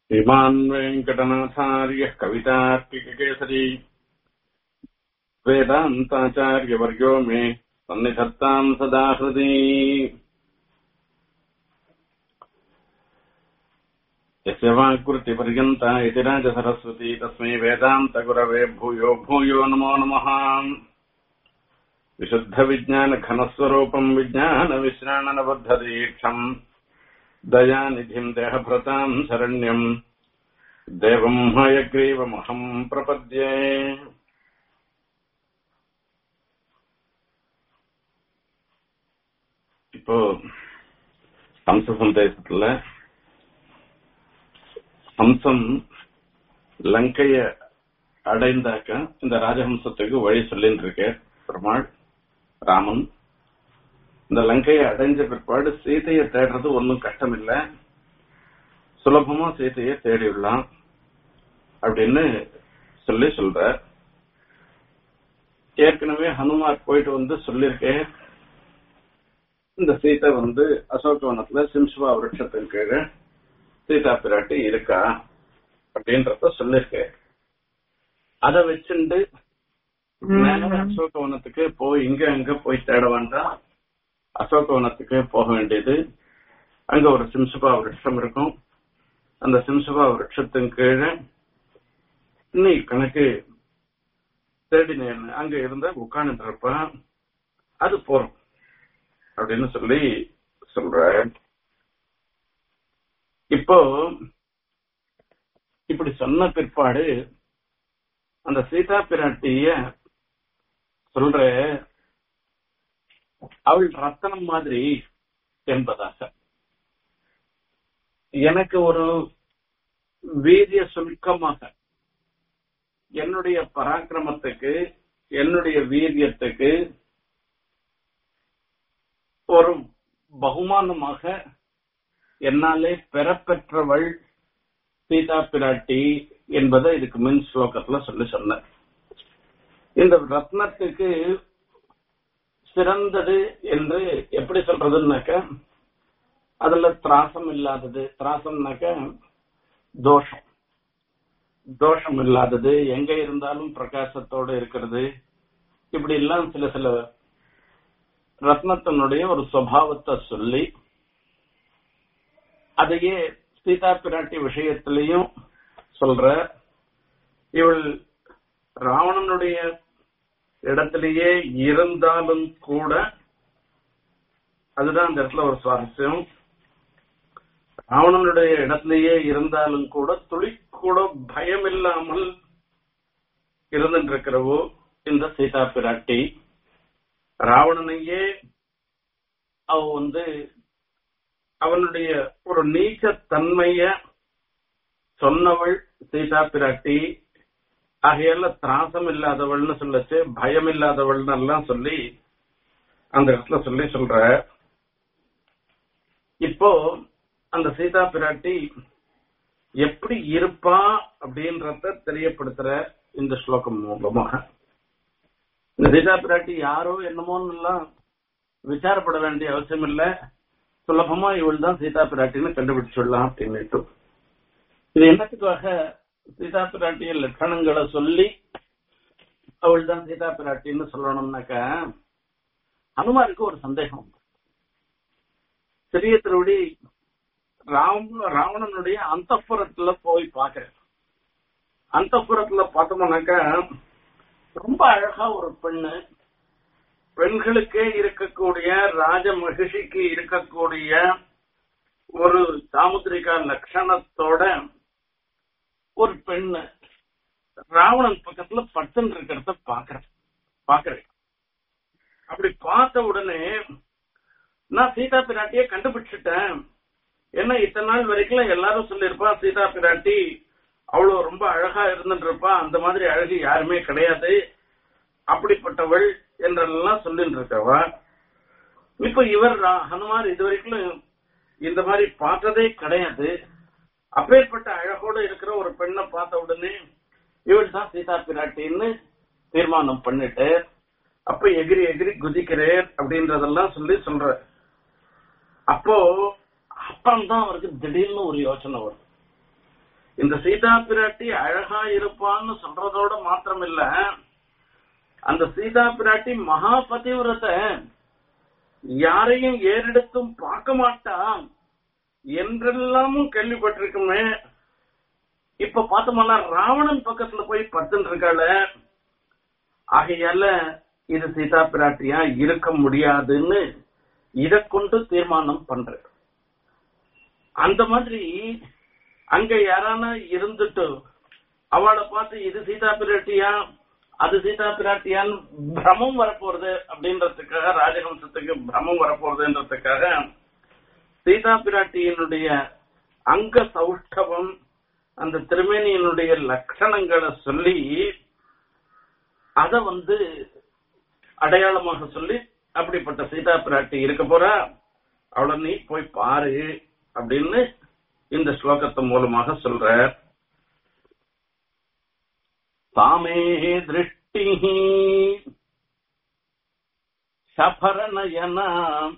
श्रीमान् वेङ्कटनाथार्यः कवितार्किककेसरी वेदान्ताचार्यवर्यो मे सन्निधत्ताम् सदा हृदि यस्य वाक्कृतिपर्यन्ता इति राजसरस्वती तस्मै वेदान्तगुरवे भूयो भूयो नमो नमः विशुद्धविज्ञानघनस्वरूपम् विज्ञानविश्राणनबद्धदीक्षम् दयानिधिम् देहभृताम् शरण्यम् देवम् हयग्रीवमहम् प्रपद्ये இப்போ ஹம்ச சந்தேசத்துல ஹம்சம் லங்கைய அடைந்தாக்க இந்த ராஜஹம்சத்துக்கு வழி சொல்லின்னு இருக்க பெருமாள் ராமன் இந்த லங்கையை அடைஞ்ச பிற்பாடு சீதையை தேடுறது ஒன்றும் கஷ்டம் இல்ல சுலபமா சீதையை தேடிவிடலாம் அப்படின்னு சொல்லி சொல்ற ஏற்கனவே ஹனுமார் போயிட்டு வந்து சொல்லியிருக்கேன் இந்த சீதை வந்து அசோகவனத்துல சிம்சுவா விருட்சத்தின் கீழே சீதா பிராட்டி இருக்கா அப்படின்றத சொல்லியிருக்கேன் அதை வச்சுண்டு மேல அசோகவனத்துக்கு போய் இங்க அங்க போய் தேட வேண்டாம் அசோகவனத்துக்கு போக வேண்டியது அங்க ஒரு சிம்சுபா விருட்சம் இருக்கும் அந்த சிம்சுபா விருட்சத்தின் கீழே நீ கணக்கு தேடினேன் அங்க இருந்த உட்கார்ந்து இருப்ப அது போறோம் அப்படின்னு சொல்லி சொல்ற இப்போ இப்படி சொன்ன பிற்பாடு அந்த சீதா பிராட்டிய சொல்ற அவள் ரத்தனம் மாதிரி என்பதாக எனக்கு ஒரு வீரிய சுருக்கமாக என்னுடைய பராக்கிரமத்துக்கு என்னுடைய வீரியத்துக்கு ஒரு பகுமானமாக என்னாலே பெறப்பெற்றவள் சீதா பிராட்டி என்பதை இதுக்கு மின் ஸ்லோகத்துல சொல்லி சொன்ன இந்த ரத்னத்துக்கு சிறந்தது என்று எப்படி சொல்றதுன்னாக்க அதுல திராசம் இல்லாதது திராசம்னாக்க தோஷம் தோஷம் இல்லாதது எங்க இருந்தாலும் பிரகாசத்தோட இருக்கிறது இப்படி எல்லாம் சில சில ரத்னத்தினுடைய ஒரு சுவாவத்தை சொல்லி அதையே சீதா பிராட்டி விஷயத்திலையும் சொல்ற இவள் ராவணனுடைய இடத்திலேயே இருந்தாலும் கூட அதுதான் இந்த இடத்துல ஒரு சுவாரஸ்யம் ராவணனுடைய இடத்திலேயே இருந்தாலும் கூட துளி கூட பயம் இல்லாமல் இருந்துட்டு இருக்கிறவோ இந்த சீதா பிராட்டி ராவணனையே அவ வந்து அவனுடைய ஒரு நீச்ச தன்மைய சொன்னவள் சீதா பிராட்டி ஆகையால திராசம் இல்லாதவள்னு சொல்லச்சு பயம் இல்லாதவள்னு எல்லாம் சொல்லி அந்த இடத்துல சொல்லி சொல்ற இப்போ அந்த சீதா பிராட்டி எப்படி இருப்பா அப்படின்றத தெரியப்படுத்துற இந்த ஸ்லோகம் மூலமாக இந்த சீதா பிராட்டி யாரோ என்னமோன்னு எல்லாம் விசாரப்பட வேண்டிய அவசியம் இல்ல சுலபமா இவள் தான் சீதா பிராட்டின்னு கண்டுபிடிச்சிடலாம் அப்படின்னுட்டு இது என்னத்துக்காக சீதா பிராட்டிய லட்சணங்களை சொல்லி அவள் தான் சீதா பிராட்டின்னு சொல்லணும்னாக்க ஹனுமாருக்கு ஒரு சந்தேகம் சிறிய திருவடி ராவண ராவணனுடைய அந்தப்புறத்துல போய் பாக்குற அந்தப்புறத்துல பார்த்தோம்னாக்கா ரொம்ப அழகா ஒரு பெண்ணு பெண்களுக்கே இருக்கக்கூடிய ராஜ மகிழ்ச்சிக்கு இருக்கக்கூடிய ஒரு சாமுத்திரிகா லட்சணத்தோட ஒரு பெண்ணு ராவணன் பக்கத்துல பட்டன் இருக்கிறத பாக்குறேன் பாக்குறேன் அப்படி பார்த்த உடனே நான் சீதா பிராட்டிய கண்டுபிடிச்சிட்டேன் ஏன்னா இத்தனை நாள் வரைக்கும் எல்லாரும் சொல்லியிருப்பா சீதா பிராட்டி அவ்வளவு ரொம்ப அழகா இருந்துட்டு இருப்பா அந்த மாதிரி அழகு யாருமே கிடையாது அப்படிப்பட்டவள் என்றெல்லாம் சொல்லிட்டு இருக்கவா இப்ப இவர் ஹனுமார் இது வரைக்கும் இந்த மாதிரி பார்த்ததே கிடையாது அப்பேற்பட்ட அழகோடு இருக்கிற ஒரு பெண்ணை பார்த்த உடனே இவள் தான் சீதா பிராட்டின்னு தீர்மானம் பண்ணிட்டு அப்ப எகிரி எகிரி குதிக்கிறேன் அப்படின்றதெல்லாம் சொல்லி சொல்ற அப்போ அப்புறம் தான் அவருக்கு திடீர்னு ஒரு யோசனை வரும் இந்த சீதா பிராட்டி அழகா இருப்பான்னு சொல்றதோட மாத்திரம் இல்ல அந்த சீதா பிராட்டி மகா பதிவிரத்தை யாரையும் ஏறெடுத்தும் பார்க்க மாட்டா என்றெல்லாமும் கேள்விப்பட்டிருக்குமே இப்ப பார்த்தோம்னா ராவணன் பக்கத்துல போய் பத்துன்னு இருக்காள ஆகையால இது சீதா பிராட்டியா இருக்க முடியாதுன்னு இத கொண்டு தீர்மானம் பண்ற அந்த மாதிரி அங்க யாரான இருந்துட்டு அவளை பார்த்து இது சீதா பிராட்டியா அது சீதா பிராட்டியான்னு பிரமம் வரப்போறது அப்படின்றதுக்காக ராஜஹம்சத்துக்கு பிரமம் வரப்போறதுன்றதுக்காக சீதா பிராட்டியினுடைய அங்க சௌஷ்டவம் அந்த திருமேனியினுடைய லட்சணங்களை சொல்லி அத வந்து அடையாளமாக சொல்லி அப்படிப்பட்ட சீதா பிராட்டி இருக்க போறா அவளை நீ போய் பாரு அப்படின்னு இந்த ஸ்லோகத்து மூலமாக சொல்ற தாமே திருஷ்டி சபரணயனா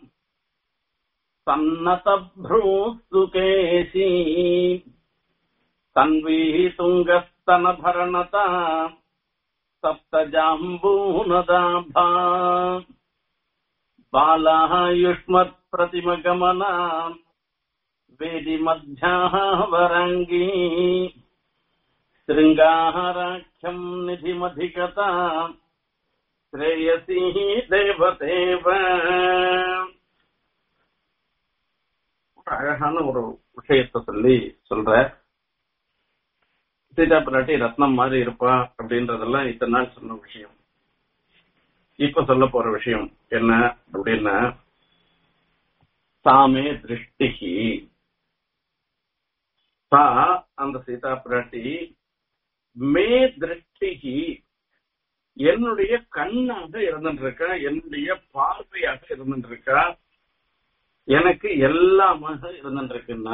சன்னதப்ரூஸ்து கேசி தன்வீ துங்கஸ்தனபரணதா सप्तजाम्बूनदाभा बालाः युष्मत्प्रतिमगमना वेदिमध्याः वराङ्गी शृङ्गाराख्यम् निधिमधिकता श्रेयसी देवदेव அழகான ஒரு விஷயத்தை சொல்லி சொல்ற சீதா பிராட்டி ரத்னம் மாதிரி இருப்பா அப்படின்றதெல்லாம் இத்தனை நாள் சொன்ன விஷயம் இப்ப சொல்ல போற விஷயம் என்ன அப்படின்னா சாமே திருஷ்டிகி சா அந்த சீதா பிராட்டி மே திருஷ்டிகி என்னுடைய கண்ணாக இருந்துட்டு இருக்கா என்னுடைய பார்வையாக இருந்துட்டு இருக்கா எனக்கு எல்லாமாக இருந்துட்டு இருக்குன்னா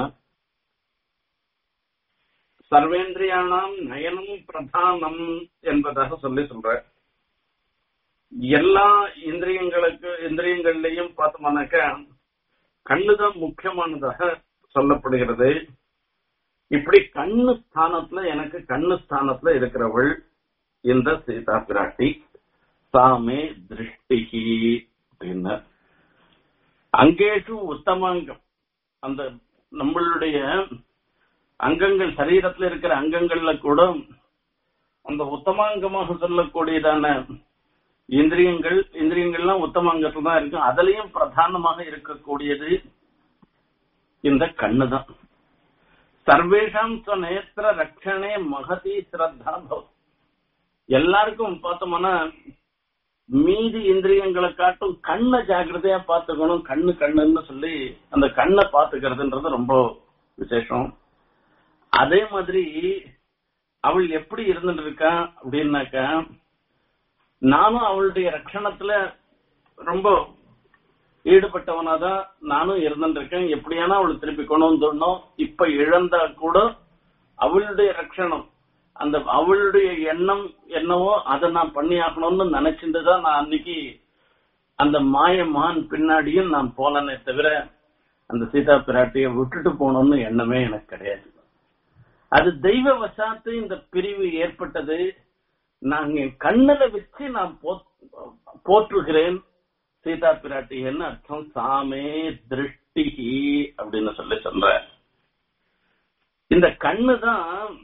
சர்வேந்திரியானாம் நயனம் பிரதானம் என்பதாக சொல்லி சொல்ற எல்லா இந்திரியங்களுக்கு இந்திரியங்கள்லயும் பார்த்தோம்னாக்க கண்ணுதான் முக்கியமானதாக சொல்லப்படுகிறது இப்படி கண்ணு ஸ்தானத்துல எனக்கு கண்ணு ஸ்தானத்துல இருக்கிறவள் இந்த சீதா பிராட்டி சாமே திருஷ்டிகி அப்படின்னு அங்கேஷு உத்தமாங்கம் அந்த நம்மளுடைய அங்கங்கள் சரீரத்துல இருக்கிற அங்கங்கள்ல கூட அந்த உத்தமாங்கமாக சொல்லக்கூடியதான இந்திரியங்கள் இந்திரியங்கள்லாம் உத்தமாங்கத்துல தான் இருக்கு அதுலயும் பிரதானமாக இருக்கக்கூடியது இந்த கண்ணு தான் சர்வேஷாம் நேத்திர ரட்சணே மகதி ஸ்ரத்தா பவ் எல்லாருக்கும் பார்த்தோம்னா மீதி இந்திரியங்களை காட்டும் கண்ணை ஜாக்கிரதையா பாத்துக்கணும் கண்ணு கண்ணுன்னு சொல்லி அந்த கண்ணை பாத்துக்கிறதுன்றது ரொம்ப விசேஷம் அதே மாதிரி அவள் எப்படி இருந்துட்டு இருக்கா அப்படின்னாக்கா நானும் அவளுடைய ரட்சணத்துல ரொம்ப ஈடுபட்டவனாதான் நானும் இருந்துட்டு இருக்கேன் எப்படியானா அவளை திருப்பி கொண்டு வந்துடணும் இப்ப இழந்தா கூட அவளுடைய ரட்சணம் அந்த அவளுடைய எண்ணம் என்னவோ அதை நான் பண்ணி ஆகணும்னு நினைச்சிட்டு தான் நான் அன்னைக்கு அந்த மாயமான் பின்னாடியும் நான் போனேனே தவிர அந்த சீதா பிராட்டியை விட்டுட்டு போகணும்னு எண்ணமே எனக்கு கிடையாது அது தெய்வ வசாத்து இந்த பிரிவு ஏற்பட்டது நான் என் கண்ணுல வச்சு நான் போற்றுகிறேன் சீதா பிராட்டி என்ன அர்த்தம் சாமே திருஷ்டிகி அப்படின்னு சொல்லி சொல்ற இந்த கண்ணு தான்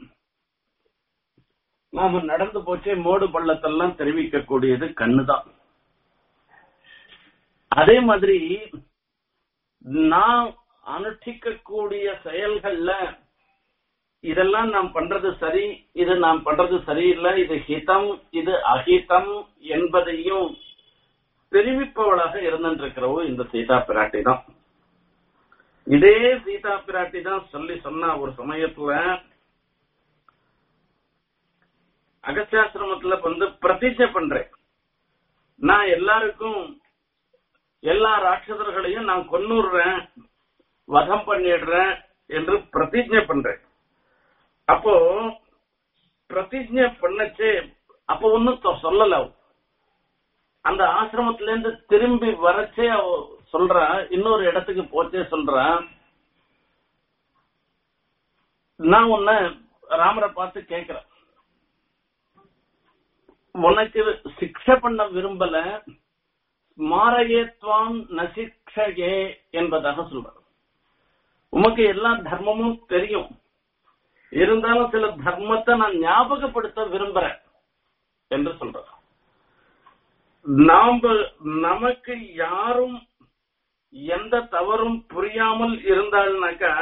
நாம நடந்து போச்சே மோடு பள்ளத்தெல்லாம் தெரிவிக்கக்கூடியது கண்ணு தான் அதே மாதிரி நான் அனுஷ்டிக்கக்கூடிய செயல்கள்ல இதெல்லாம் நாம் பண்றது சரி இது நாம் பண்றது சரியில்லை இது ஹிதம் இது அஹிதம் என்பதையும் தெரிவிப்பவளாக இருந்திருக்கிறவோ இந்த சீதா பிராட்டி தான் இதே சீதா பிராட்டி தான் சொல்லி சொன்ன ஒரு சமயத்துல அகஸ்தியாசிரமத்துல வந்து பிரதிஜை பண்றேன் நான் எல்லாருக்கும் எல்லா ராட்சதர்களையும் நான் கொன்னுடுறேன் வதம் பண்ணிடுறேன் என்று பிரதிஜை பண்றேன் அப்போ பிரதிஜை பண்ணச்சே அப்ப ஒன்னும் சொல்லல அவ. அந்த ஆசிரமத்துல இருந்து திரும்பி வரச்சே அவ சொல்றா இன்னொரு இடத்துக்கு போச்சே சொல்றா நான் உன்னை ராமரை பார்த்து கேக்குற உனக்கு சிக்ஷை பண்ண விரும்பல ஸ்மாரயத்வாம் நசிக்ஷகே என்பதாக சொல்ற உமக்கு எல்லா தர்மமும் தெரியும் இருந்தாலும் சில தர்மத்தை நான் ஞாபகப்படுத்த விரும்புறேன் என்று சொல்ற நாம நமக்கு யாரும் எந்த தவறும் புரியாமல் இருந்தாள்னாக்கா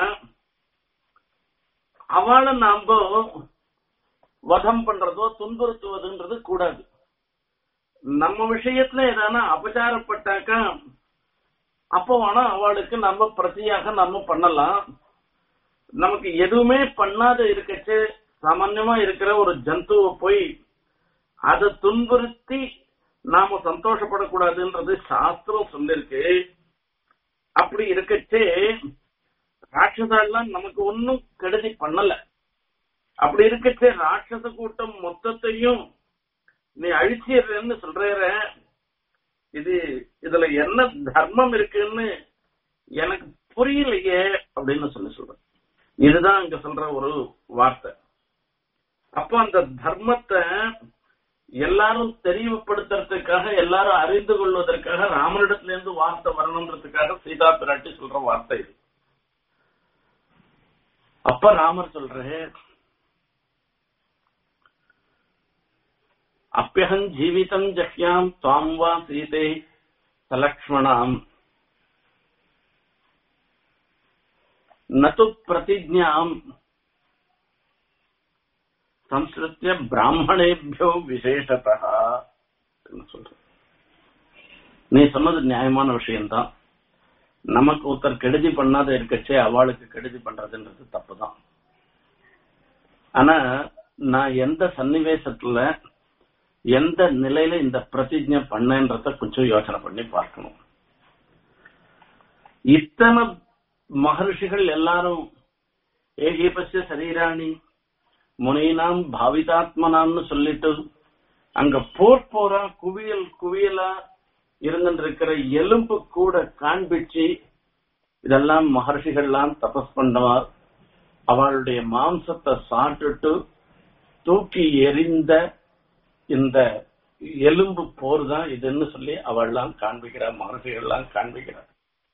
அவளை நாம வதம் பண்றதோ துன்புறுத்துவதுன்றது கூடாது நம்ம விஷயத்துல ஏதான அபச்சாரப்பட்டாக்கா அப்போ வேணா அவளுக்கு நம்ம பிரதியாக நம்ம பண்ணலாம் நமக்கு எதுவுமே பண்ணாத இருக்கச்சு சாமான்யமா இருக்கிற ஒரு ஜந்துவை போய் அதை துன்புறுத்தி நாம சந்தோஷப்படக்கூடாதுன்றது சாஸ்திரம் சொல்லிருக்கு அப்படி இருக்கச்சே ராட்சசாலாம் நமக்கு ஒன்னும் கெடுதி பண்ணல அப்படி இருக்கச்சே ராட்சச கூட்டம் மொத்தத்தையும் நீ அழிச்சிடுறேன்னு சொல்ற இது இதுல என்ன தர்மம் இருக்குன்னு எனக்கு புரியலையே அப்படின்னு சொல்லி சொல்றேன் இதுதான் இங்க சொல்ற ஒரு வார்த்தை அப்போ அந்த தர்மத்தை எல்லாரும் தெளிவுபடுத்துறதுக்காக எல்லாரும் அறிந்து கொள்வதற்காக ராமனிடத்துல இருந்து வார்த்தை வரணுன்றதுக்காக சீதா பிராட்டி சொல்ற வார்த்தை இது அப்ப ராமர் சொல்ற அப்பியகம் ஜீவிதம் ஜஹ்யாம் துவாம் வா சீதே சலக்ஷ்மணாம் நது பிரதிஜாம் சம்ஸ்கிருத்திய பிராமணேபியோ விசேஷத்தா சொல்ற நீ சொன்னது நியாயமான விஷயம்தான் நமக்கு ஒருத்தர் கெடுதி பண்ணாத இருக்கச்சே அவளுக்கு கெடுதி பண்றதுன்றது தப்புதான் ஆனா நான் எந்த சன்னிவேசத்துல எந்த நிலையில இந்த பிரதிஜை பண்ணன்றத கொஞ்சம் யோசனை பண்ணி பார்க்கணும் இத்தனை மகர்ஷிகள் எல்லாரும் ஏகீபஸ்ய சரீராணி முனினாம் பாவிதாத்மனாம்னு சொல்லிட்டு அங்க போர் போரா குவியல் குவியலா இருந்திருக்கிற எலும்பு கூட காண்பிச்சு இதெல்லாம் மகர்ஷிகள்லாம் தபஸ் பண்ணவார் அவளுடைய மாம்சத்தை சாப்பிட்டுட்டு தூக்கி எறிந்த இந்த எலும்பு போர் தான் இதுன்னு சொல்லி அவள்லாம் காண்பிக்கிறார் மகர்ஷிகள்லாம் காண்பிக்கிறார்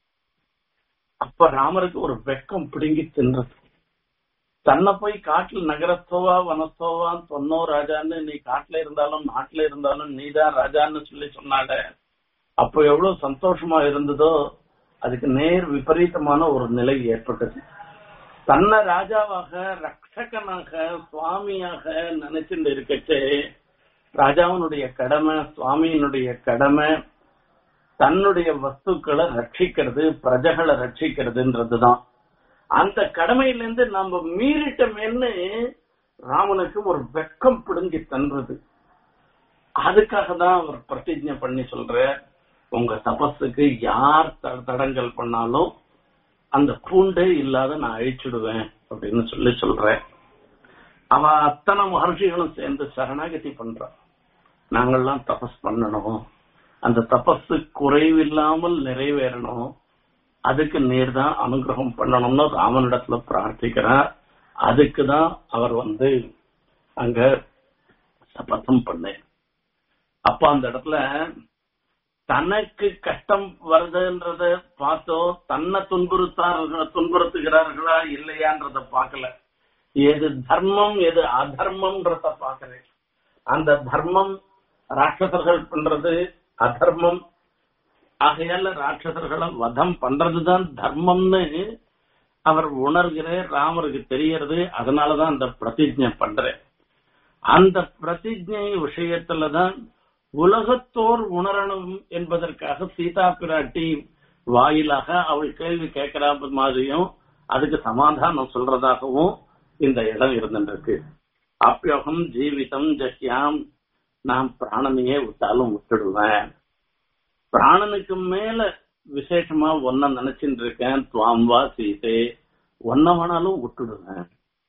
அப்ப ராமருக்கு ஒரு வெக்கம் பிடுங்கி தின்றது தன்னை போய் காட்டுல நகரத்தோவா வனத்தோவா தொன்னோ ராஜான்னு நீ காட்டுல இருந்தாலும் நாட்டுல இருந்தாலும் நீதான் ராஜான்னு சொல்லி சொன்னாட அப்போ எவ்வளவு சந்தோஷமா இருந்ததோ அதுக்கு நேர் விபரீதமான ஒரு நிலை ஏற்பட்டது தன்னை ராஜாவாக ரட்சகனாக சுவாமியாக நினைச்சுட்டு இருக்கச்சே ராஜாவினுடைய கடமை சுவாமியினுடைய கடமை தன்னுடைய வஸ்துக்களை ரட்சிக்கிறது பிரஜைகளை ரட்சிக்கிறதுன்றதுதான் அந்த கடமையிலிருந்து நம்ம மீறிட்டோமேன்னு ராமனுக்கு ஒரு வெக்கம் பிடுங்கி தன்றது அதுக்காக தான் அவர் பிரதிஜை பண்ணி சொல்ற உங்க தபஸுக்கு யார் த- தடங்கல் பண்ணாலும் அந்த பூண்டே இல்லாத நான் அழிச்சுடுவேன் அப்படின்னு சொல்லி சொல்றேன் அவ அத்தனை மகர்ஷிகளும் சேர்ந்து சரணாகதி பண்றான் நாங்கள்லாம் தபஸ் பண்ணணும் அந்த தபஸு குறைவில்லாமல் நிறைவேறணும் அதுக்கு நீர் தான் அனுகிரகம் பண்ணணும்னு ராமனிடத்துல பிரார்த்திக்கிறார் அதுக்கு தான் அவர் வந்து அங்க சபதம் பண்ணேன் அப்ப அந்த இடத்துல தனக்கு கஷ்டம் வருதுன்றத பார்த்தோ தன்னை துன்புறுத்தார்கள் துன்புறுத்துகிறார்களா இல்லையான்றத பார்க்கல எது தர்மம் எது அதர்மம்ன்றத பார்க்கிறேன் அந்த தர்மம் ராட்சசர்கள் பண்றது அதர்மம் ஆகையால ராட்சசர்களை வதம் பண்றதுதான் தர்மம்னு அவர் உணர்கிறார் ராமருக்கு தெரியறது அதனாலதான் அந்த பிரதிஜை பண்றேன் அந்த பிரதிஜை விஷயத்துலதான் உலகத்தோர் உணரணும் என்பதற்காக சீதா பிராட்டி வாயிலாக அவள் கேள்வி கேட்கிற மாதிரியும் அதுக்கு சமாதானம் சொல்றதாகவும் இந்த இடம் இருந்துருக்கு அப்பியோகம் ஜீவிதம் ஜஹ்யாம் நான் பிராணனையே விட்டாலும் விட்டுடுவேன் பிராணனுக்கு மேல விசேஷமா ஒன்ன நினைச்சுட்டு இருக்கேன் துவாம் வா சீதே ஒன்ன வேணாலும் விட்டுடுவேன்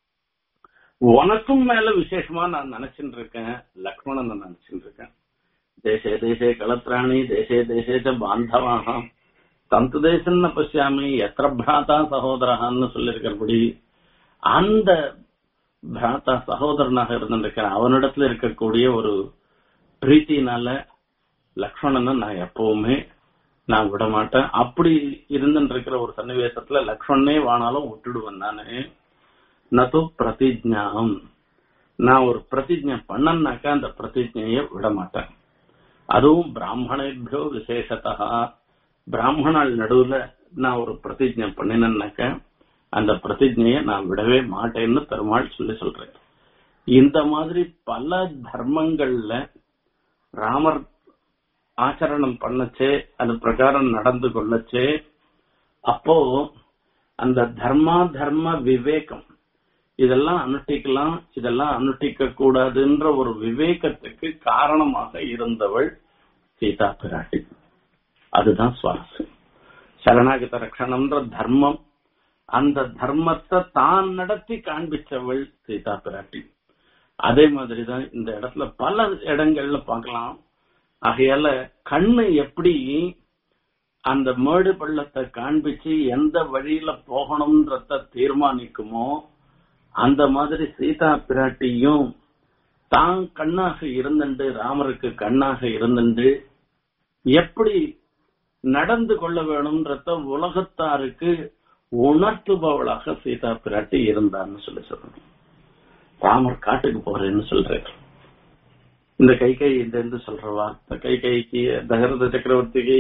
உனக்கும் மேல விசேஷமா நான் நினைச்சுட்டு இருக்கேன் லக்ஷ்மணனை நினைச்சுட்டு இருக்கேன் தேசே தேசே களத்ராணி தேசே தேசே ச பாந்தவாக தந்து தேசம்னு பசியாமி எத்திர பிராதா சகோதரகான்னு சொல்லியிருக்கிறபடி அந்த பிராத்தா சகோதரனாக இருந்திருக்கிறேன் அவனிடத்துல இருக்கக்கூடிய ஒரு பிரீத்தினால லக்ஷ்மணனை நான் எப்பவுமே நான் விட மாட்டேன் அப்படி இருந்துருக்கிற ஒரு சன்னிவேசத்துல லக்ஷ்மணனே வானாலும் விட்டுடுவேன் நானு நது பிரதிஜ்ஞாம் நான் ஒரு பிரதிஜை பண்ணனாக்கா அந்த பிரதிஜையை விட மாட்டேன் அதுவும் பிராமணேபியோ விசேஷத்தா பிராமணால் நடுவுல நான் ஒரு பிரதிஜை பண்ணினேன்னாக்க அந்த பிரதிஜையை நான் விடவே மாட்டேன்னு பெருமாள் சொல்லி சொல்றேன் இந்த மாதிரி பல தர்மங்கள்ல ராமர் ஆச்சரணம் பண்ணச்சே அது பிரகாரம் நடந்து கொள்ளச்சே அப்போ அந்த தர்மா தர்ம விவேகம் இதெல்லாம் அனுஷ்டிக்கலாம் இதெல்லாம் அனுஷ்டிக்க கூடாதுன்ற ஒரு விவேகத்துக்கு காரணமாக இருந்தவள் சீதா பிராட்டி அதுதான் சுவாரஸ்யம் சரணாகத ரக்ஷணம்ன்ற தர்மம் அந்த தர்மத்தை தான் நடத்தி காண்பிச்சவள் சீதா பிராட்டி அதே மாதிரிதான் இந்த இடத்துல பல இடங்கள்ல பார்க்கலாம் ஆகையால கண்ணு எப்படி அந்த மேடு பள்ளத்தை காண்பிச்சு எந்த வழியில போகணும்ன்றத தீர்மானிக்குமோ அந்த மாதிரி சீதா பிராட்டியும் தான் கண்ணாக இருந்துண்டு ராமருக்கு கண்ணாக இருந்துண்டு எப்படி நடந்து கொள்ள வேணும்ன்றத உலகத்தாருக்கு உணர்த்துபவளாக சீதா பிராட்டி இருந்தான்னு சொல்லி சொல்லணும் ராமர் காட்டுக்கு போறேன்னு சொல்றாரு இந்த கை கை இந்த சொல்றவா இந்த கை கைக்கு தகரத சக்கரவர்த்திக்கு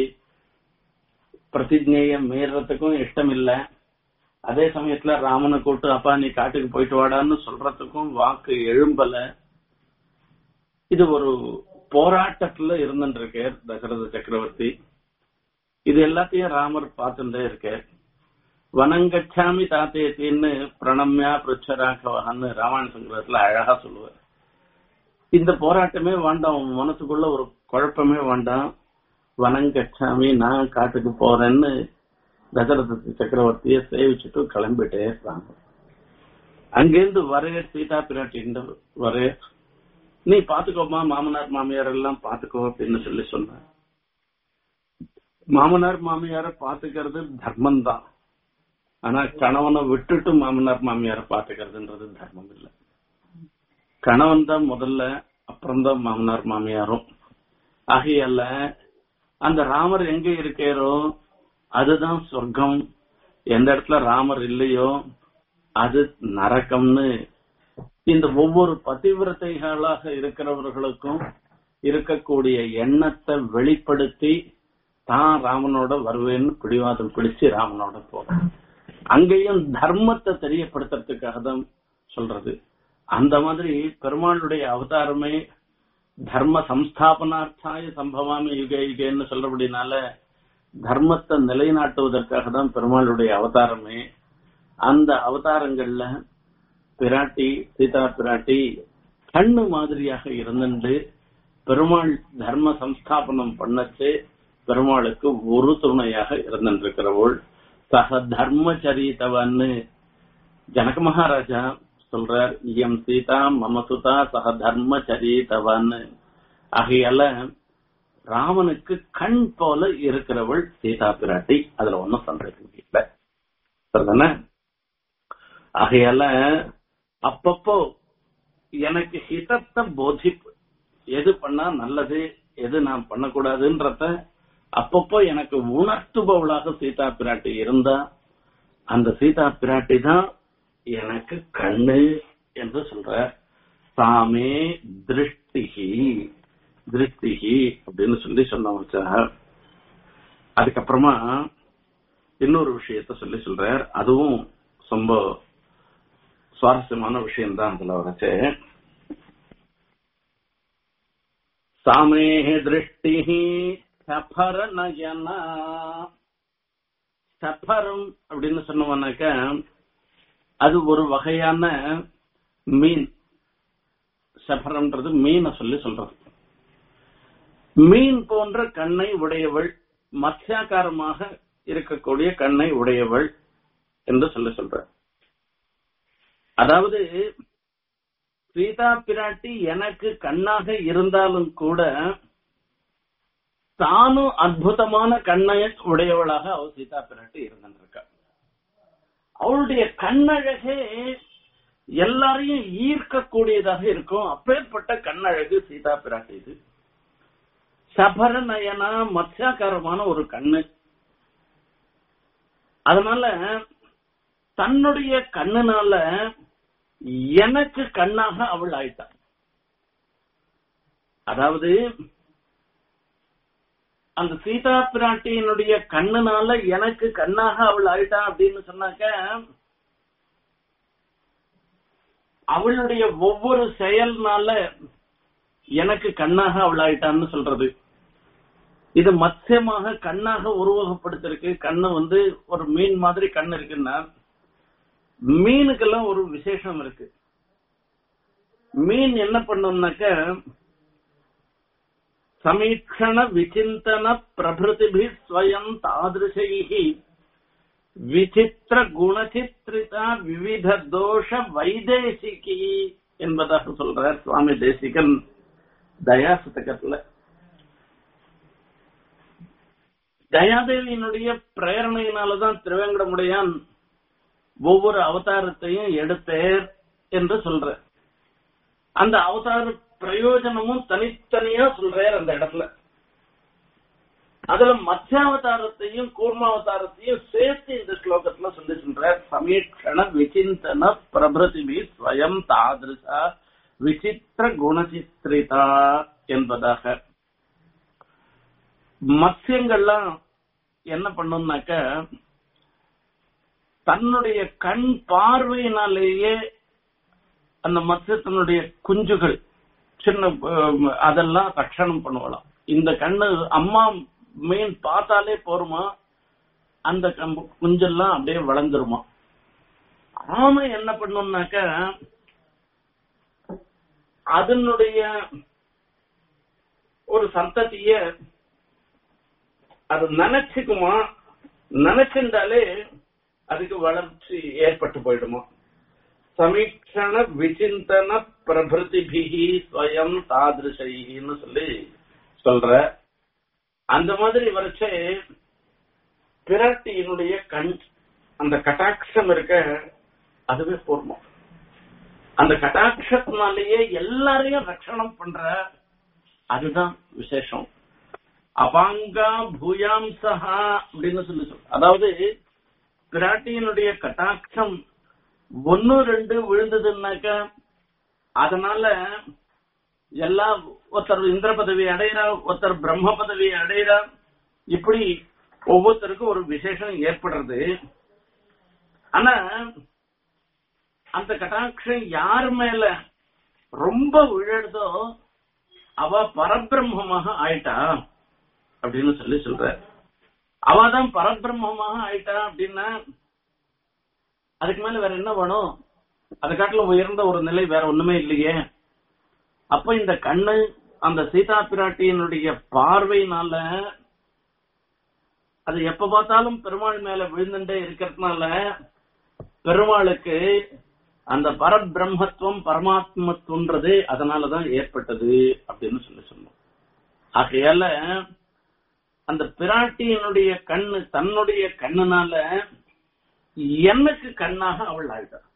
பிரதிஜைய மீறதுக்கும் இஷ்டம் இல்ல அதே சமயத்துல ராமனை கூட்டு அப்பா நீ காட்டுக்கு போயிட்டு வாடான்னு சொல்றதுக்கும் வாக்கு எழும்பல இது ஒரு போராட்டத்துல இருந்துட்டு இருக்கார் தசரத சக்கரவர்த்தி இது எல்லாத்தையும் ராமர் பார்த்துட்டே இருக்கார் வனங்கச்சாமி தாத்தேத்தின்னு பிரணம்யா பிருச்சராகவன்னு ராமாயண சங்கரத்துல அழகா சொல்லுவார் இந்த போராட்டமே வேண்டாம் உன் மனசுக்குள்ள ஒரு குழப்பமே வேண்டாம் வனங்கச்சாமி நான் காட்டுக்கு போறேன்னு தசரத சக்கரவர்த்திய சேவிச்சுட்டு கிளம்பிட்டே இருக்காங்க அங்கிருந்து வரே சீதா பிராட்டி வரே நீ பாத்துக்கோமா மாமனார் மாமியார் எல்லாம் பாத்துக்கோ அப்படின்னு சொல்லி சொன்ன மாமனார் மாமியார பாத்துக்கிறது தர்மம் தான் ஆனா கணவனை விட்டுட்டு மாமனார் மாமியார பாத்துக்கிறதுன்றது தர்மம் இல்லை கணவன் தான் முதல்ல அப்புறம்தான் மாமனார் மாமியாரும் ஆகையால அந்த ராமர் எங்க இருக்காரோ அதுதான் சொர்க்கம் எந்த இடத்துல ராமர் இல்லையோ அது நரக்கம்னு இந்த ஒவ்வொரு பதிவிரத்தைகளாக இருக்கிறவர்களுக்கும் இருக்கக்கூடிய எண்ணத்தை வெளிப்படுத்தி தான் ராமனோட வருவேன்னு பிடிவாதம் பிடிச்சு ராமனோட போறேன் அங்கேயும் தர்மத்தை தெரியப்படுத்துறதுக்காக தான் சொல்றது அந்த மாதிரி பெருமாளுடைய அவதாரமே தர்ம சம்ஸ்தாபனார்த்தாய சம்பவாமி யுக யுகன்னு சொல்றபடினால தர்மத்தை நிலைநாட்டுவதற்காக தான் பெருமாளுடைய அவதாரமே அந்த அவதாரங்கள்ல பிராட்டி சீதா பிராட்டி கண்ணு மாதிரியாக இருந்துட்டு பெருமாள் தர்ம சம்ஸ்தாபனம் பண்ணச்சு பெருமாளுக்கு ஒரு துணையாக இருந்திருக்கிறவள் சக தர்மச்சரித்தவன்னு ஜனக மகாராஜா சொல்றார் இயம் சீதா மம சுதா சக தர்மச்சரித்தவன்னு ஆகையால ராமனுக்கு கண் போல இருக்கிறவள் சீதா பிராட்டி அதுல ஒன்னும் சந்தேகம் இல்லை சரிதானே ஆகையால அப்பப்போ எனக்கு ஹிதத்தை போதிப்பு எது பண்ணா நல்லது எது நான் பண்ணக்கூடாதுன்றத அப்பப்போ எனக்கு உணர்த்துபவளாக சீதா பிராட்டி இருந்தா அந்த சீதா பிராட்டி தான் எனக்கு கண்ணு என்று சொல்ற சாமே திருஷ்டிகி திருஷ்டிகி அப்படின்னு சொல்லி சொன்ன அதுக்கப்புறமா இன்னொரு விஷயத்த சொல்லி சொல்றார் அதுவும் ரொம்ப சுவாரஸ்யமான விஷயம் தான் அதுல வரச்சு சாமேஹ திருஷ்டி சஃபர நயனா சஃபரம் அப்படின்னு சொன்னோம்னாக்க அது ஒரு வகையான மீன் சஃபரம்ன்றது மீனை சொல்லி சொல்றது மீன் போன்ற கண்ணை உடையவள் மத்யாகாரமாக இருக்கக்கூடிய கண்ணை உடையவள் என்று சொல்லி சொல்ற அதாவது சீதா பிராட்டி எனக்கு கண்ணாக இருந்தாலும் கூட தானும் அற்புதமான கண்ணை உடையவளாக அவள் சீதா பிராட்டி இருந்திருக்கா அவளுடைய கண்ணழகே எல்லாரையும் ஈர்க்கக்கூடியதாக இருக்கும் அப்பேற்பட்ட கண்ணழகு சீதா பிராட்டி இது சபர நயனா மத்யாகாரமான ஒரு கண்ணு அதனால தன்னுடைய கண்ணுனால எனக்கு கண்ணாக அவள் ஆயிட்டாள் அதாவது அந்த சீதா பிராட்டியினுடைய கண்ணுனால எனக்கு கண்ணாக அவள் ஆயிட்டா அப்படின்னு சொன்னாக்க அவளுடைய ஒவ்வொரு செயல்னால எனக்கு கண்ணாக அவள் ஆயிட்டான்னு சொல்றது இது மத்தியமாக கண்ணாக உருவகப்படுத்திருக்கு கண்ணு வந்து ஒரு மீன் மாதிரி கண் இருக்குன்னா மீனுக்கெல்லாம் ஒரு விசேஷம் இருக்கு மீன் என்ன பண்ணும்னாக்க சமீக்ஷண விசிந்தன பிரபிருதிபி ஸ்வயம் தாதிருஷைஹி விசித்திர குணச்சித்ரிதா விவித தோஷ வைதேசிகி என்பதாக சொல்றார் சுவாமி தேசிகன் தயாசதகத்துல தயாதேவியினுடைய பிரேரணையினாலதான் திருவேங்கடமுடையான் ஒவ்வொரு அவதாரத்தையும் எடுத்தேர் என்று சொல்ற அந்த அவதார பிரயோஜனமும் தனித்தனியா சொல்றார் அந்த இடத்துல அதுல மத்தியாவதாரத்தையும் கூர்மாவதாரத்தையும் சேர்த்து இந்த ஸ்லோகத்துல சொல்லி சொல்றார் சமீக்ஷண விசிந்தன பிரபிருதிபி ஸ்வயம் தாதிருஷா விசித்திர குணசித்ரிதா என்பதாக மத்யங்கள்லாம் என்ன பண்ணும்னாக்க தன்னுடைய கண் பார்வையினாலேயே அந்த மத்யத்தினுடைய குஞ்சுகள் சின்ன அஹ், அதெல்லாம் ரட்சணம் பண்ணுவலாம் இந்த கண்ணு அம்மா மீன் பார்த்தாலே போருமா அந்த கம்பு- குஞ்செல்லாம் அப்படியே வளர்ந்துருமா ஆமை என்ன பண்ணும்னாக்க அதனுடைய ஒரு சந்ததிய அது நினைச்சுக்குமா நினைச்சிருந்தாலே அதுக்கு வளர்ச்சி ஏற்பட்டு போயிடுமா சமீக்ஷண விசிந்தன பிரபிருதிபிகி ஸ்வயம் தாதிருஷைன்னு சொல்லி சொல்ற அந்த மாதிரி வரைச்சே பிராட்டியினுடைய கண் அந்த கட்டாட்சம் இருக்க அதுவே போர்மம் அந்த கட்டாட்சத்தினாலேயே எல்லாரையும் ரட்சணம் பண்ற அதுதான் விசேஷம் அபாங்கா பூயாம்சஹா அப்படின்னு சொல்லி சொல் அதாவது பிராட்டியினுடைய கட்டாட்சம் ஒன்னு ரெண்டு விழுந்ததுன்னாக்க அதனால எல்லாம் ஒருத்தர் இந்திர பதவி அடையிறா ஒருத்தர் பிரம்ம பதவி அடையிறா இப்படி ஒவ்வொருத்தருக்கும் ஒரு விசேஷம் ஏற்படுறது ஆனா அந்த கட்டாட்சம் யார் மேல ரொம்ப விழுதோ அவ பரபிரம்மமாக ஆயிட்டா அப்படின்னு சொல்லி சொல்ற அவ தான் பரபிரம்மமாக ஆயிட்டா அப்படின்னா அதுக்கு மேல வேற என்ன வேணும் அதை காட்டிலும் உயர்ந்த ஒரு நிலை வேற ஒண்ணுமே இல்லையே அப்ப இந்த கண்ணு அந்த சீதா பிராட்டியினுடைய பார்வையினால அது எப்ப பார்த்தாலும் பெருமாள் மேல விழுந்துட்டே இருக்கிறதுனால பெருமாளுக்கு அந்த பரபிரம்மத்துவம் பரமாத்மத்துவன்றது அதனாலதான் ஏற்பட்டது அப்படின்னு சொல்லி சொன்னோம் ஆகையால அந்த பிராட்டியினுடைய கண்ணு தன்னுடைய கண்ணுனால எனக்கு கண்ணாக அவள் ஆயிட்டார்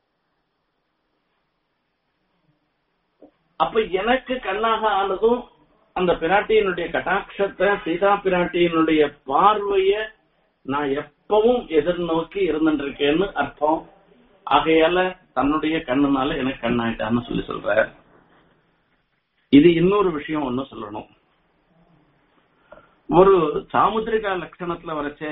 அப்ப எனக்கு கண்ணாக ஆனதும் அந்த பிராட்டியினுடைய கட்டாட்சத்தை சீதா பிராட்டியினுடைய பார்வைய நான் எப்பவும் எதிர்நோக்கி இருந்துருக்கேன்னு அர்த்தம் ஆகையால தன்னுடைய கண்ணுனால எனக்கு கண்ணாயிட்டான்னு சொல்லி சொல்ற இது இன்னொரு விஷயம் ஒண்ணு சொல்லணும் ஒரு சாமுத்திரிகா லட்சணத்துல வரைச்சே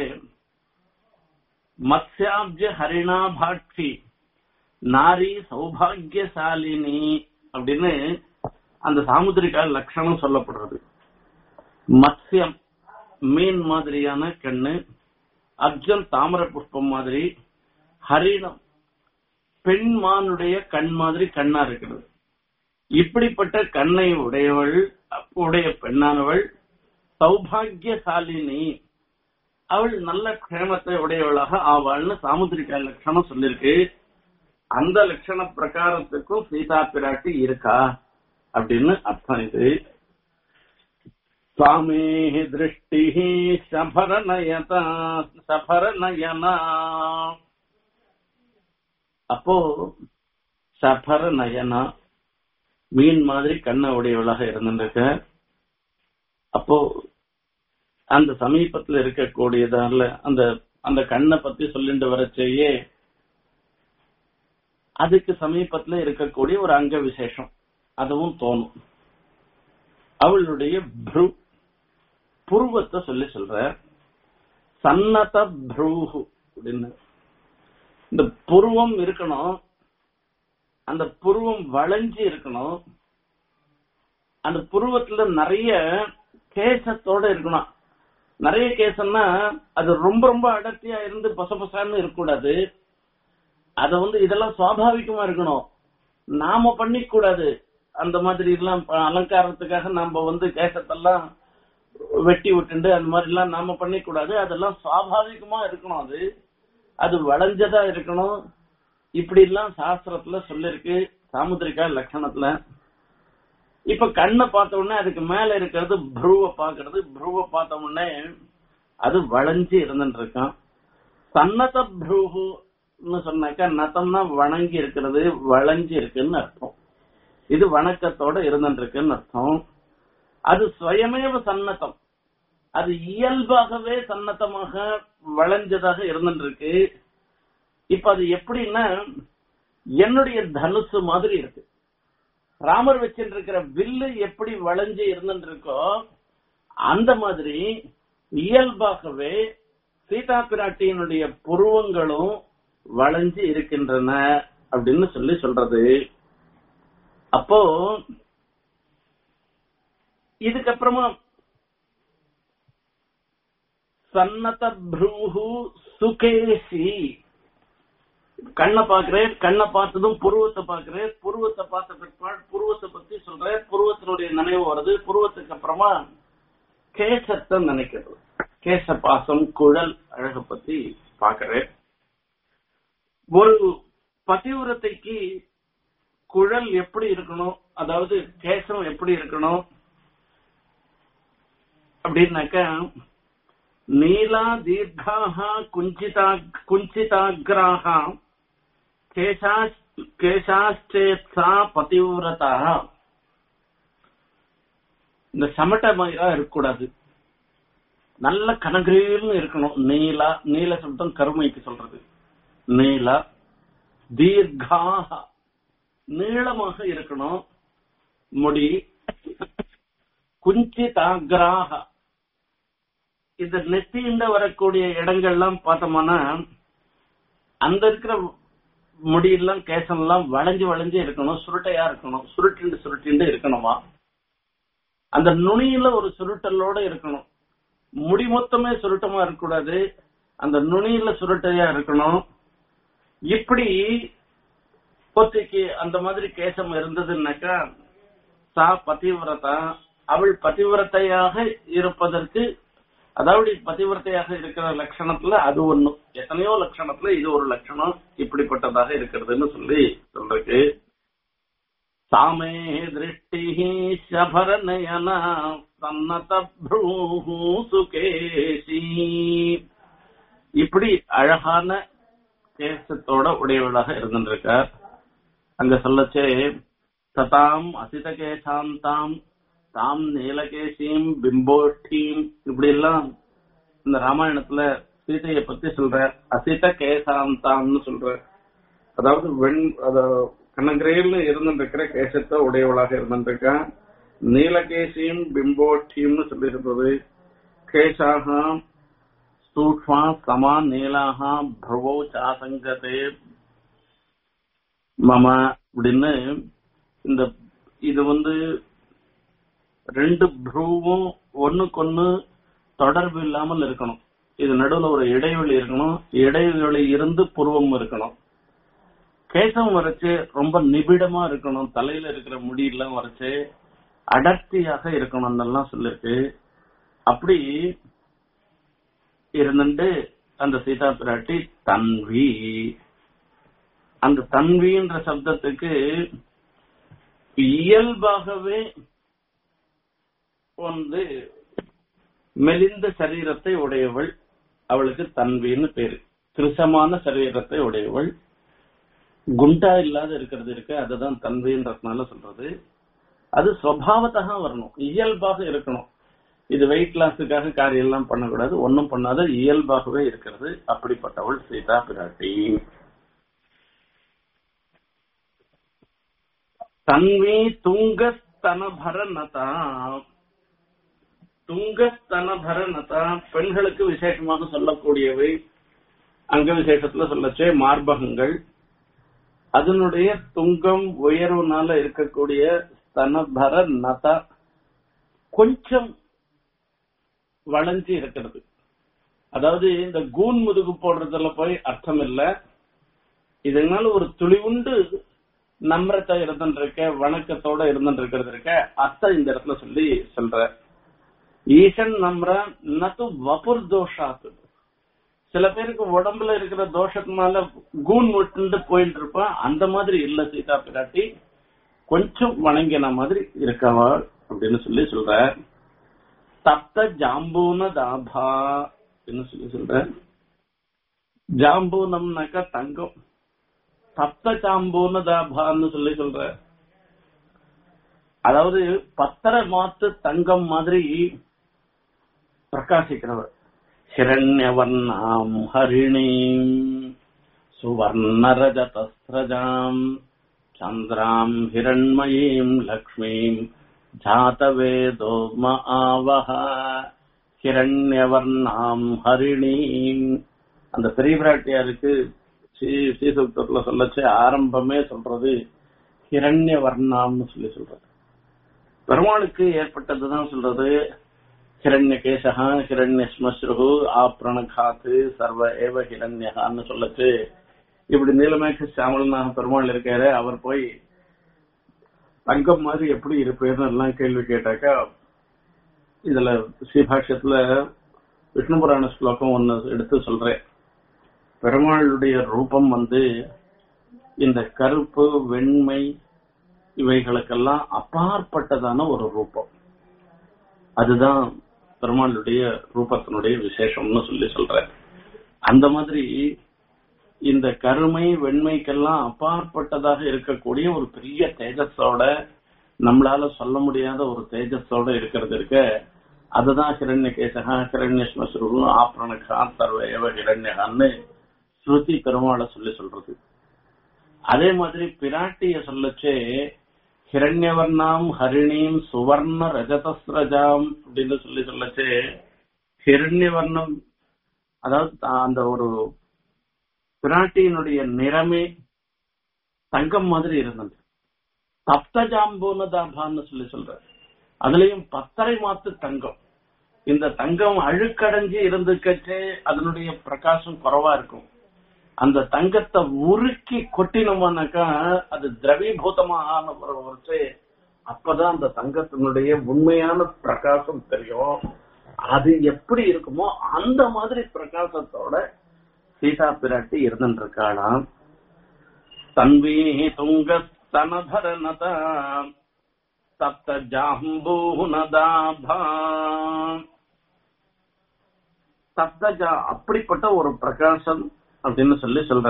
மத்யாப்ஜ ஹரிணா பாட்சி நாரி சௌபாகியசாலினி அப்படின்னு அந்த சாமுத்திரிகா லட்சணம் சொல்லப்படுறது மத்யம் மீன் மாதிரியான கண்ணு அர்ஜுன் தாமரை புஷ்பம் மாதிரி ஹரிணம் பெண்மானுடைய கண் மாதிரி கண்ணா இருக்கிறது இப்படிப்பட்ட கண்ணை உடையவள் உடைய பெண்ணானவள் சௌபாகியசாலினி அவள் நல்ல க்ஷேமத்தை உடையவளாக ஆவாள்னு சாமுத்திரிகா லட்சணம் சொல்லிருக்கு அந்த லட்சண பிரகாரத்துக்கும் சீதா பிராட்டி இருக்கா அப்படின்னு அர்த்தம் இது சுவாமி திருஷ்டி சபரநயதா சபரநயனா அப்போ சபர நயனா மீன் மாதிரி கண்ண உடையவளாக இருந்துருக்க அப்போ அந்த சமீபத்துல இருக்கக்கூடியதால அந்த அந்த கண்ணை பத்தி சொல்லிட்டு வரச்சேயே அதுக்கு சமீபத்துல இருக்கக்கூடிய ஒரு அங்க விசேஷம் அதுவும் தோணும் அவளுடைய ப்ரூ புருவத்தை சொல்லி சொல்ற சன்னத ப்ரூஹு அப்படின்னு இந்த புருவம் இருக்கணும் அந்த புருவம் வளைஞ்சு இருக்கணும் அந்த புருவத்துல நிறைய கேசத்தோட இருக்கணும் நிறைய கேசம்னா அது ரொம்ப ரொம்ப அடர்த்தியா இருந்து பசபசான்னு இருக்கக்கூடாது அத வந்து இதெல்லாம் சுவாபாவிகமா இருக்கணும் நாம பண்ணிக்க கூடாது அந்த மாதிரி எல்லாம் ப- அலங்காரத்துக்காக நாம வந்து கேசத்தெல்லாம் வெட்டி விட்டுண்டு அந்த மாதிரி எல்லாம் நாம பண்ணிக்க கூடாது அதெல்லாம் சுவாபாவிகமா இருக்கணும் அது அது வளைஞ்சதா இருக்கணும் இப்படி எல்லாம் சாஸ்திரத்துல சொல்லிருக்கு சாமுத்திரிகா லட்சணத்துல இப்ப கண்ணை பார்த்த உடனே அதுக்கு மேல இருக்கிறது ப்ரூவை பாக்குறது ப்ரூவை பார்த்த உடனே அது வளைஞ்சு இருந்துட்டு இருக்கான் சன்னத ப்ரூஹுன்னு சொன்னாக்கா நத்தம்னா வணங்கி இருக்கிறது வளைஞ்சு இருக்குன்னு அர்த்தம் இது வணக்கத்தோட இருந்துட்டு இருக்குன்னு அர்த்தம் அது சுயமேவ சன்னதம் அது இயல்பாகவே சன்னதமாக வளைஞ்சதாக இருந்துட்டு இருக்கு இப்ப அது எப்படின்னா என்னுடைய தனுசு மாதிரி இருக்கு ராமர் வச்சுட்டு இருக்கிற வில்லு எப்படி வளைஞ்சு இருந்துட்டு இருக்கோ அந்த மாதிரி இயல்பாகவே சீதா பிராட்டியினுடைய புருவங்களும் வளைஞ்சு இருக்கின்றன அப்படின்னு சொல்லி சொல்றது அப்போ இதுக்கப்புறமா சன்னத ப்ரூஹு சுகேசி கண்ணை பாக்குறேன் கண்ணை பார்த்ததும் புருவத்தை பாக்குறேன் புருவத்தை பார்த்த பிற்பாடு புருவத்தை பத்தி சொல்றேன் புருவத்தினுடைய நினைவு வருது புருவத்துக்கு அப்புறமா கேசத்தை நினைக்கிறது கேச பாசம் குழல் அழக பத்தி பாக்குறேன் ஒரு பதிவிரத்தைக்கு குழல் எப்படி இருக்கணும் அதாவது கேசம் எப்படி இருக்கணும் அப்படின்னாக்கா நீலா தீர்க்காக குஞ்சிதா குஞ்சிதாகிராக கேசா கேசாச்சேத்சா பதிவிரதா இந்த சமட்ட மயிரா இருக்கக்கூடாது நல்ல கனகிரீல்னு இருக்கணும் நீலா நீல சப்தம் கருமைக்கு சொல்றது நீலா தீர்க்காக நீளமாக இருக்கணும் முடி குஞ்சிதாகிராக இந்த நெத்திண்ட வரக்கூடிய இடங்கள்லாம் பார்த்தோம்னா அந்த இருக்கிற முடியெல்லாம் கேசம் எல்லாம் வளைஞ்சு வளைஞ்சு இருக்கணும் சுருட்டையா இருக்கணும் சுருட்டிண்டு சுருட்டிண்டு இருக்கணுமா அந்த நுனியில ஒரு சுருட்டலோட இருக்கணும் முடி மொத்தமே சுருட்டமா இருக்கக்கூடாது அந்த நுனியில சுருட்டையா இருக்கணும் இப்படி பொத்திக்கு அந்த மாதிரி கேசம் இருந்ததுன்னாக்கா சா பதிவிரதா அவள் பதிவிரத்தையாக இருப்பதற்கு அதாவது பதிவிரத்தையாக இருக்கிற லட்சணத்துல அது ஒண்ணு எத்தனையோ லட்சணத்துல இது ஒரு லட்சணம் இப்படிப்பட்டதாக இருக்கிறதுன்னு சொல்லி சொல்றதுக்கு சாமே திருஷ்டி சபரநயனா சன்னத ப்ரூஹு சுகேசி இப்படி அழகான கேசத்தோட உடையவளாக இருந்திருக்கார் அங்க சொல்லச்சே ததாம் அசித கேசாந்தாம் தாம் நீலகேசியும் பிம்போட்டீம் இப்படி எல்லாம் இந்த ராமாயணத்துல சீதையை பத்தி சொல்ற அசித கேசாந்தாம்னு சொல்ற அதாவது வெண் அத கண்ணகிரேல இருந்துருக்கிற கேசத்தை உடையவளாக இருந்திருக்கா நீலகேசியும் பிம்போட்டியம்னு சொல்லி இருந்தது கேசாக சூக்மா சமா நீலாக பிரவோ சாசங்கதே மம அப்படின்னு இந்த இது வந்து ரெண்டு ப்ரூவும் ஒண்ணுக்கொன்னு தொடர்பு இல்லாமல் இருக்கணும் இது நடுவுல ஒரு இடைவெளி இருக்கணும் இடைவெளி இருந்து புருவம் இருக்கணும் கேசம் வரைச்சு ரொம்ப நிபிடமா இருக்கணும் தலையில இருக்கிற முடியெல்லாம் வரைச்சு அடர்த்தியாக இருக்கணும்னு சொல்லிருக்கு அப்படி இருந்துட்டு அந்த சீதா பிராட்டி தன்வி அந்த தன்வின்ற சப்தத்துக்கு இயல்பாகவே வந்து மெலிந்த சரீரத்தை உடையவள் அவளுக்கு தன்வின்னு பேரு கிருசமான சரீரத்தை உடையவள் குண்டா இல்லாத இருக்கிறது இருக்கு அதுதான் தன்மைன்றதுனால சொல்றது அது சுவாவத்தக வரணும் இயல்பாக இருக்கணும் இது வெயிட் லாஸுக்காக காரியம் எல்லாம் பண்ணக்கூடாது ஒன்னும் பண்ணாத இயல்பாகவே இருக்கிறது அப்படிப்பட்டவள் சீதா பிராட்டி தன்வி துங்கஸ்தனபர நதா துங்கஸ்தனபர நதா பெண்களுக்கு விசேஷமாக சொல்லக்கூடியவை அங்க விசேஷத்துல சொல்லச்சே மார்பகங்கள் அதனுடைய துங்கம் உயர்வுனால இருக்கக்கூடிய ஸ்தனபர நதா கொஞ்சம் வளைஞ்சு இருக்கிறது அதாவது இந்த கூன் முதுகு போடுறதுல போய் அர்த்தம் இல்ல இதனால ஒரு துளிவுண்டு நம்ரத்தை இருந்துருக்க வணக்கத்தோட இருந்துருக்கிறது இருக்க அத்தை இந்த இடத்துல சொல்லி சொல்ற ஈசன் நம்ர நது வபுர் தோஷாத்து சில பேருக்கு உடம்புல இருக்கிற தோஷத்தினால கூன் விட்டு போயிட்டு இருப்பான் அந்த மாதிரி இல்ல சீதா பிராட்டி கொஞ்சம் வணங்கின மாதிரி இருக்கவா அப்படின்னு சொல்லி சொல்ற தப்த ஜாம்பூன தாபா அப்படின்னு சொல்லி சொல்ற ஜாம்பூனம்னாக்கா தங்கம் தப்த ஜாம்பூன தாபான்னு சொல்லி சொல்ற அதாவது பத்தரை மாத்து தங்கம் மாதிரி பிரகாசிக்கிறவர் ஹிரண்யவர்ணாம் ஹரிணீம் சுவர்ணரஜதஸ்ரஜாம் சந்திராம் ஹிரண்மயீம் லக்ஷ்மீம் ஜாதவேதோ ம ஆவஹ ஹிரண்யவர்ணாம் ஹரிணீம் அந்த பெரிய பிராட்டியாருக்கு ஸ்ரீசுத்தத்துல சொல்லச்சு ஆரம்பமே சொல்றது ஹிரண்ய வர்ணாம்னு சொல்லி சொல்றது பெருமாளுக்கு ஏற்பட்டதுதான் சொல்றது ஹிரண்ய கேசகா ஹிரண்ய ஸ்மஸ்ரு ஆப்ரணகாத்து சர்வ ஏவ ஹிரண்யகான்னு சொல்லச்சு இப்படி நீலமேக சாமலனாக பெருமாள் இருக்காரு அவர் போய் தங்கம் மாதிரி எப்படி இருப்பேன்னு எல்லாம் கேள்வி கேட்டாக்கா இதுல ஸ்ரீபாஷ்யத்துல விஷ்ணு புராண ஸ்லோகம் ஒன்னு எடுத்து சொல்றேன் பெருமாளுடைய ரூபம் வந்து இந்த கருப்பு வெண்மை இவைகளுக்கெல்லாம் அப்பாற்பட்டதான ஒரு ரூபம் அதுதான் பெருமாளுடைய ரூபத்தினுடைய விசேஷம்னு சொல்லி சொல்ற அந்த மாதிரி இந்த கருமை வெண்மைக்கெல்லாம் அப்பாற்பட்டதாக இருக்கக்கூடிய ஒரு பெரிய தேஜஸோட நம்மளால சொல்ல முடியாத ஒரு தேஜஸோட இருக்கிறது இருக்க அதுதான் ஹிரண்ய கேசகா ஹிரண்ய ஸ்மஸ்ரு ஆப்ரணகா சர்வ ஏவ ஹிரண்யகான்னு ஸ்ருதி பெருமாளை சொல்லி சொல்றது அதே மாதிரி பிராட்டிய சொல்லச்சே ஹிரண்யவர்ணாம் ஹரிணீம் சுவர்ண ரஜதஸ்ரஜாம் அப்படின்னு சொல்லி சொல்லச்சே ஹிரண்யவர்ணம் அதாவது அந்த ஒரு பிராட்டியினுடைய நிறமே தங்கம் மாதிரி இருந்தது தப்த ஜாம்பூனதாபான்னு சொல்லி சொல்ற அதுலயும் பத்தரை மாத்து தங்கம் இந்த தங்கம் அழுக்கடைஞ்சு இருந்துக்கச்சே அதனுடைய பிரகாசம் குறைவா இருக்கும் அந்த தங்கத்தை உருக்கி கொட்டினோம்னாக்கா அது திரவீபூதமான ஒரு அப்பதான் அந்த தங்கத்தினுடைய உண்மையான பிரகாசம் தெரியும் அது எப்படி இருக்குமோ அந்த மாதிரி பிரகாசத்தோட சீதா பிராட்டி இருந்துருக்காளாம் தன்வி துங்க ಸ್ತನಭರನತ ತಪ್ತ ஜாம்பூனதாபா தப்தஜா அப்படிப்பட்ட ஒரு பிரகாசம் அப்படின்னு சொல்லி சொல்ற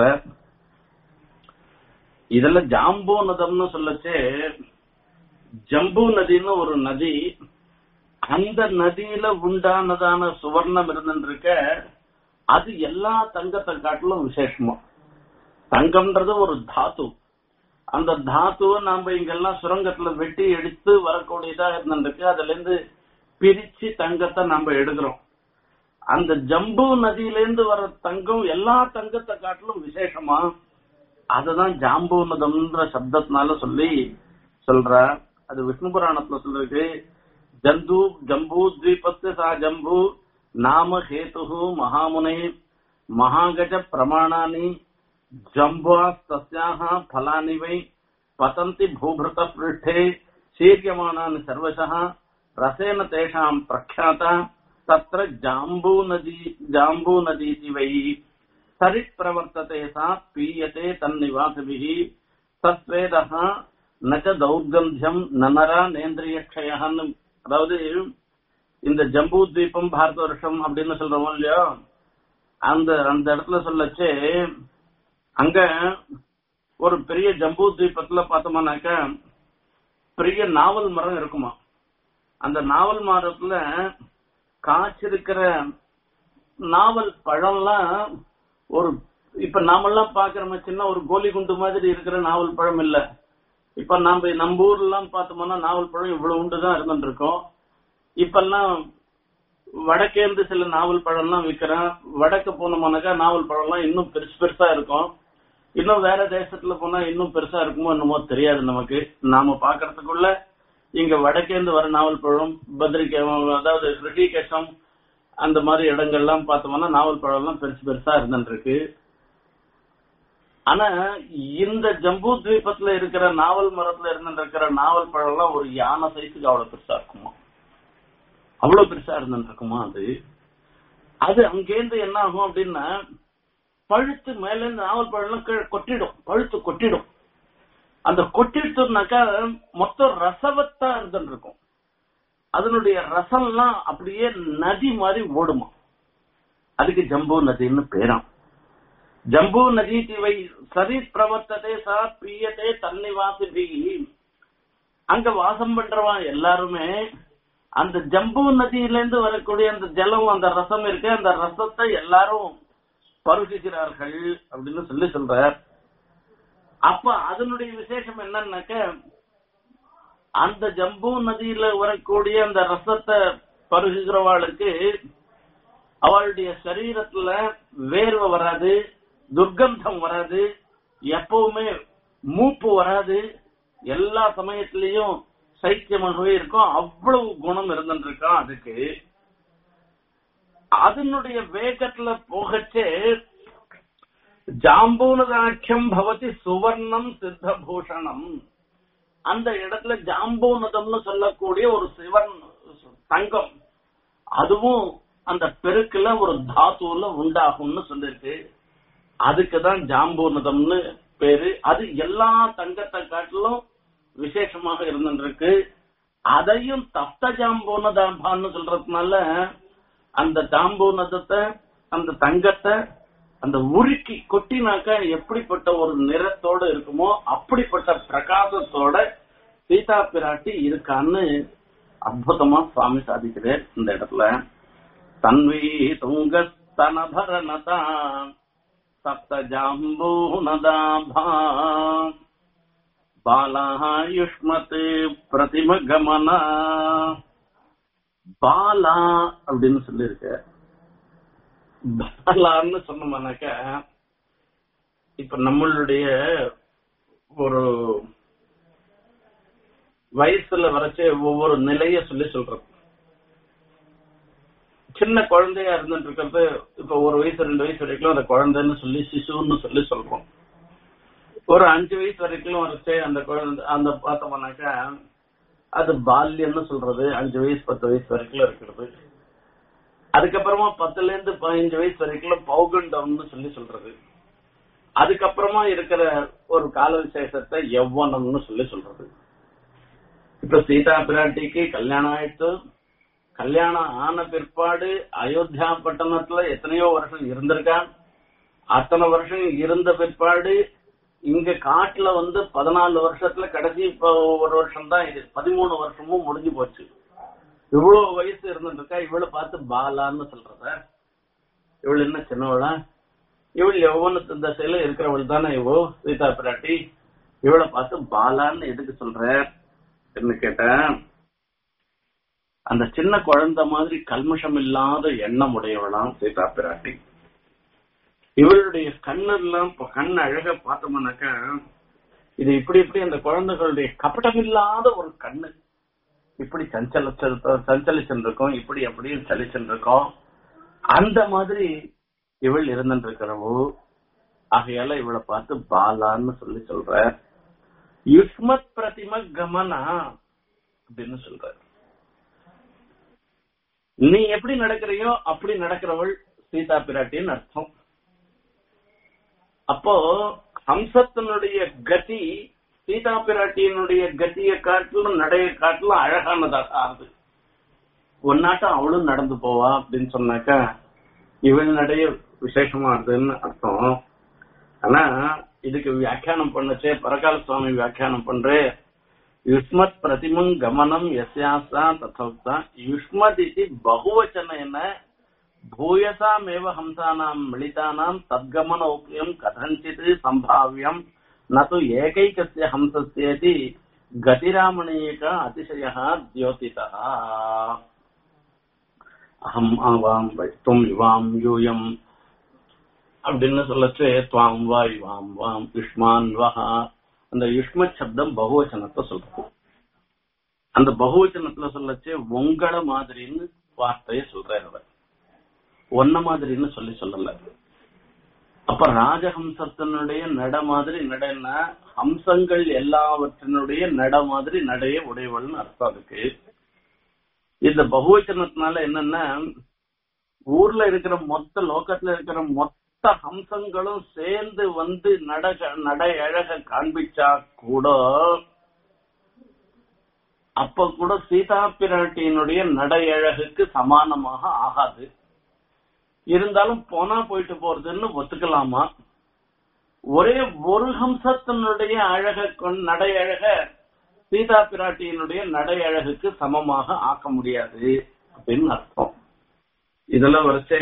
இதுல ஜாம்பூ நதம்னு சொல்லச்சே ஜம்பு நதின்னு ஒரு நதி அந்த நதியில உண்டானதான சுவர்ணம் இருந்துருக்க அது எல்லா தங்கத்தை காட்டிலும் விசேஷமா தங்கம்ன்றது ஒரு தாத்து அந்த தாத்துவை நாம இங்கெல்லாம் சுரங்கத்துல வெட்டி எடுத்து வரக்கூடியதா இருந்திருக்கு அதுல இருந்து பிரிச்சு தங்கத்தை நம்ம எடுக்கிறோம் அந்த ஜம்பு நதியிலேருந்து வர தங்கம் எல்லா தங்கத்தை காட்டிலும் விசேஷமா அதுதான் ஜாம்பு நதம்ன்ற சப்தத்தினால சொல்லி சொல்ற அது விஷ்ணு புராணத்துல சொல்லிருக்கு ஜந்து ஜம்பு தீபத்து சா ஜம்பு நாம ஹேத்து மகாமுனை மகாகஜ பிரமாணானி जम्बुस्तस्याः फलानि वै पतन्ति भूभृतपृष्ठे शीर्यमाणानि सर्वशः रसेन तेषाम् प्रख्याता तत्र जाम्बूनदी जाम्बूनदीति वै सरित् प्रवर्तते सा पीयते तन्निवासिभिः तत्वेदः न च दौर्गन्ध्यम् न नरा நேந்திரியக்ஷயன்னு அதாவது இந்த ஜம்பு தீபம் பாரத வருஷம் அப்படின்னு சொல்றோம் இல்லையா அந்த அந்த இடத்துல சொல்லச்சே அங்க ஒரு பெரிய ஜம்பு தீபத்துல பார்த்தோம்னாக்கா பெரிய நாவல் மரம் இருக்குமா அந்த நாவல் மரத்துல காய்ச்சிருக்கிற நாவல் பழம்லாம் ஒரு இப்ப நாமெல்லாம் பாக்குறோம் சின்ன ஒரு கோலி குண்டு மாதிரி இருக்கிற நாவல் பழம் இல்ல இப்ப நம்ம நம்ம ஊர்ல எல்லாம் பார்த்தோம்னா நாவல் பழம் இவ்வளவு உண்டுதான் இருந்துட்டு இருக்கோம் இப்பெல்லாம் வடக்கேந்து சில நாவல் பழம்லாம் விற்கிறேன் வடக்கு போனோம்னாக்கா நாவல் பழம்லாம் இன்னும் பெருசு பெருசா இருக்கும் இன்னும் வேற தேசத்துல போனா இன்னும் பெருசா இருக்குமோ என்னமோ தெரியாது நமக்கு நாம பாக்குறதுக்குள்ள இங்க வடக்கேந்து வர நாவல் பழம் பத்ரிகே அதாவது ரிஷிகேஷம் அந்த மாதிரி இடங்கள்லாம் பார்த்தோம்னா நாவல் பழம்லாம் பெருசு பெருசா இருந்துட்டு இருக்கு ஆனா இந்த ஜம்பு தீபத்துல இருக்கிற நாவல் மரத்துல இருந்துட்டு இருக்கிற நாவல் பழம்லாம் ஒரு யானை சைஸுக்கு அவ்வளவு பெருசா இருக்குமா அவ்வளவு பெருசா இருந்துட்டு இருக்குமா அது அது அங்கேருந்து என்ன ஆகும் அப்படின்னா பழுத்து மேல இருந்து நாவல் பழம்லாம் கீழே கொட்டிடும் பழுத்து கொட்டிடும் அந்த கொட்டிட்டுனாக்கா மொத்தம் ரசவத்தா இருந்துட்டு இருக்கும் அதனுடைய ரசம்லாம் அப்படியே நதி மாதிரி ஓடுமா அதுக்கு ஜம்பு நதின்னு பேராம் ஜம்பு நதி திவை சரி பிரவர்த்ததே சா பிரியதே தன்னிவாசி அங்க வாசம் பண்றவன் எல்லாருமே அந்த ஜம்பு நதியில இருந்து வரக்கூடிய அந்த ஜலம் அந்த ரசம் இருக்கு அந்த ரசத்தை எல்லாரும் பருகுகிறார்கள் அப்படின்னு சொல்லி சொல்றார் அப்ப அதனுடைய விசேஷம் என்னன்னாக்க அந்த ஜம்பு நதியில வரக்கூடிய அந்த ரசத்தை பருகுகிறவாளுக்கு அவளுடைய சரீரத்துல வேர்வை வராது துர்க்கந்தம் வராது எப்பவுமே மூப்பு வராது எல்லா சமயத்திலையும் சைக்கியமாகவே இருக்கும் அவ்வளவு குணம் இருந்துட்டு இருக்கான் அதுக்கு அதனுடைய வேகத்துல போகச்சே ஜாம்பூனதாக்கியம் பவதி சுவர்ணம் சித்தபூஷணம் அந்த இடத்துல ஜாம்பூனதம்னு சொல்லக்கூடிய ஒரு சிவன் தங்கம் அதுவும் அந்த பெருக்குல ஒரு தாத்துல உண்டாகும்னு சொல்லிருக்கு அதுக்குதான் ஜாம்பூனதம்னு பேரு அது எல்லா தங்கத்தை காட்டிலும் விசேஷமாக இருந்துருக்கு அதையும் தப்த ஜாம்பூனதாபான்னு சொல்றதுனால அந்த ஜாம்பூனதத்தை அந்த தங்கத்தை அந்த உருக்கி கொட்டினாக்கா எப்படிப்பட்ட ஒரு நிறத்தோட இருக்குமோ அப்படிப்பட்ட பிரகாசத்தோட சீதா பிராட்டி இருக்கான்னு அற்புதமா சுவாமி சாதிக்கிறார் இந்த இடத்துல தன்வி துங்கஸ்தனபரணதா சப்த ஜாம்பூனதாபா பாலாயுஷ்மத் பிரதிம கமனா பாலா அப்படின்னு சொல்லியிருக்க பாலான்னு சொன்னோம்னாக்க இப்ப நம்மளுடைய ஒரு வயசுல வரைச்சே ஒவ்வொரு நிலைய சொல்லி சொல்றோம் சின்ன குழந்தையா இருந்துட்டு இருக்கிறது இப்ப ஒரு வயசு ரெண்டு வயசு வரைக்கும் அந்த குழந்தைன்னு சொல்லி சிசுன்னு சொல்லி சொல்றோம் ஒரு அஞ்சு வயசு வரைக்கும் வரைச்சே அந்த குழந்தை அந்த பார்த்தோம்னாக்கா அது பால்யம்னு சொல்றது அஞ்சு வயசு பத்து வயசு வரைக்கும் இருக்கிறது அதுக்கப்புறமா பத்துல இருந்து பதினஞ்சு வயசு வரைக்கும் பௌகண்டம்னு சொல்லி சொல்றது அதுக்கப்புறமா இருக்கிற ஒரு கால விசேஷத்தை எவ்வனம்னு சொல்லி சொல்றது இப்ப சீதா பிராட்டிக்கு கல்யாணம் ஆயிடுச்சு கல்யாணம் ஆன பிற்பாடு அயோத்தியா பட்டணத்துல எத்தனையோ வருஷம் இருந்திருக்கான் அத்தனை வருஷம் இருந்த பிற்பாடு இங்க காட்டுல வந்து பதினாலு வருஷத்துல கடைசி இப்ப ஒரு வருஷம் தான் இது பதிமூணு வருஷமும் முடிஞ்சு போச்சு இவ்வளவு வயசு இருந்துருக்கா இவளை பார்த்து பாலான்னு சொல்றத இவள் என்ன சின்னவளா இவள் எவ்வளவு தசையில இருக்கிறவள் தானே இவோ சீதா பிராட்டி இவளை பார்த்து பாலான்னு எதுக்கு சொல்ற என்ன கேட்டேன் அந்த சின்ன குழந்தை மாதிரி கல்மஷம் இல்லாத எண்ணம் உடையவளாம் சீதா பிராட்டி இவளுடைய கண்ணெல்லாம் இப்ப கண் அழக பார்த்தோம்னாக்கா இது இப்படி இப்படி அந்த குழந்தைகளுடைய கபடம் இல்லாத ஒரு கண்ணு இப்படி சஞ்சல சஞ்சலிச்சுருக்கோம் இப்படி அப்படியே சலிச்சுருக்கோம் அந்த மாதிரி இவள் இருந்துட்டு இருக்கிறவோ ஆகையால இவளை பார்த்து பாலான்னு சொல்லி சொல்ற யுஷ்மத் பிரதிம கமனா அப்படின்னு சொல்ற நீ எப்படி நடக்கிறையோ அப்படி நடக்கிறவள் சீதா பிராட்டின்னு அர்த்தம் அப்போ ஹம்சத்தினுடைய கதி சீதா பிராட்டியினுடைய கதியை காட்டிலும் நடைய காட்டிலும் அழகானதாக ஆகுது ஒன்னாட்டம் அவளும் நடந்து போவா அப்படின்னு சொன்னாக்கா இவள் நடைய விசேஷமா இருக்குதுன்னு அர்த்தம் ஆனா இதுக்கு வியாக்கியானம் பண்ணச்சே பரகால சுவாமி வியாக்கியானம் பண்றே யுஷ்மத் பிரதிமம் கமனம் எஸ்யாசா ததோக்தா யுஷ்மத் இது பகுவச்சன भूयसामेव हंसानां मिलितानां तद्गमनौक्यं कथञ्चित् सम्भाव्यं न तु एकैकस्य हंसस्येति गतिरामणीयक अतिशयः द्योतितः அகம் ஆவாம் வைத்தும் இவாம் யூயம் அப்படின்னு சொல்லச்சு துவாம் வா இவாம் வாம் யுஷ்மான் வஹா அந்த யுஷ்ம சப்தம் பகுவச்சனத்தை சொல்றோம் அந்த பகுவச்சனத்துல சொல்லச்சு உங்கள மாதிரின்னு வார்த்தையை சொல்றாரு அவர் ஒன்ன மாதிரின்னு சொல்லி சொல்லல அப்ப ராஜஹம்சத்தினுடைய நட மாதிரி நடன்னா ஹம்சங்கள் எல்லாவற்றினுடைய நட மாதிரி நடைய உடையவள்னு அர்த்தம் அதுக்கு இந்த பகுவச்சனத்தினால என்னன்னா ஊர்ல இருக்கிற மொத்த லோகத்துல இருக்கிற மொத்த ஹம்சங்களும் சேர்ந்து வந்து நட நடை அழக காண்பிச்சா கூட அப்ப கூட சீதா பிராட்டியினுடைய நடை அழகுக்கு சமானமாக ஆகாது இருந்தாலும் போனா போயிட்டு போறதுன்னு ஒத்துக்கலாமா ஒரே ஒரு ஹம்சத்தினுடைய அழக நடை அழக சீதா பிராட்டியினுடைய நடை அழகுக்கு சமமாக ஆக்க முடியாது அப்படின்னு அர்த்தம் இதெல்லாம் வரைச்சே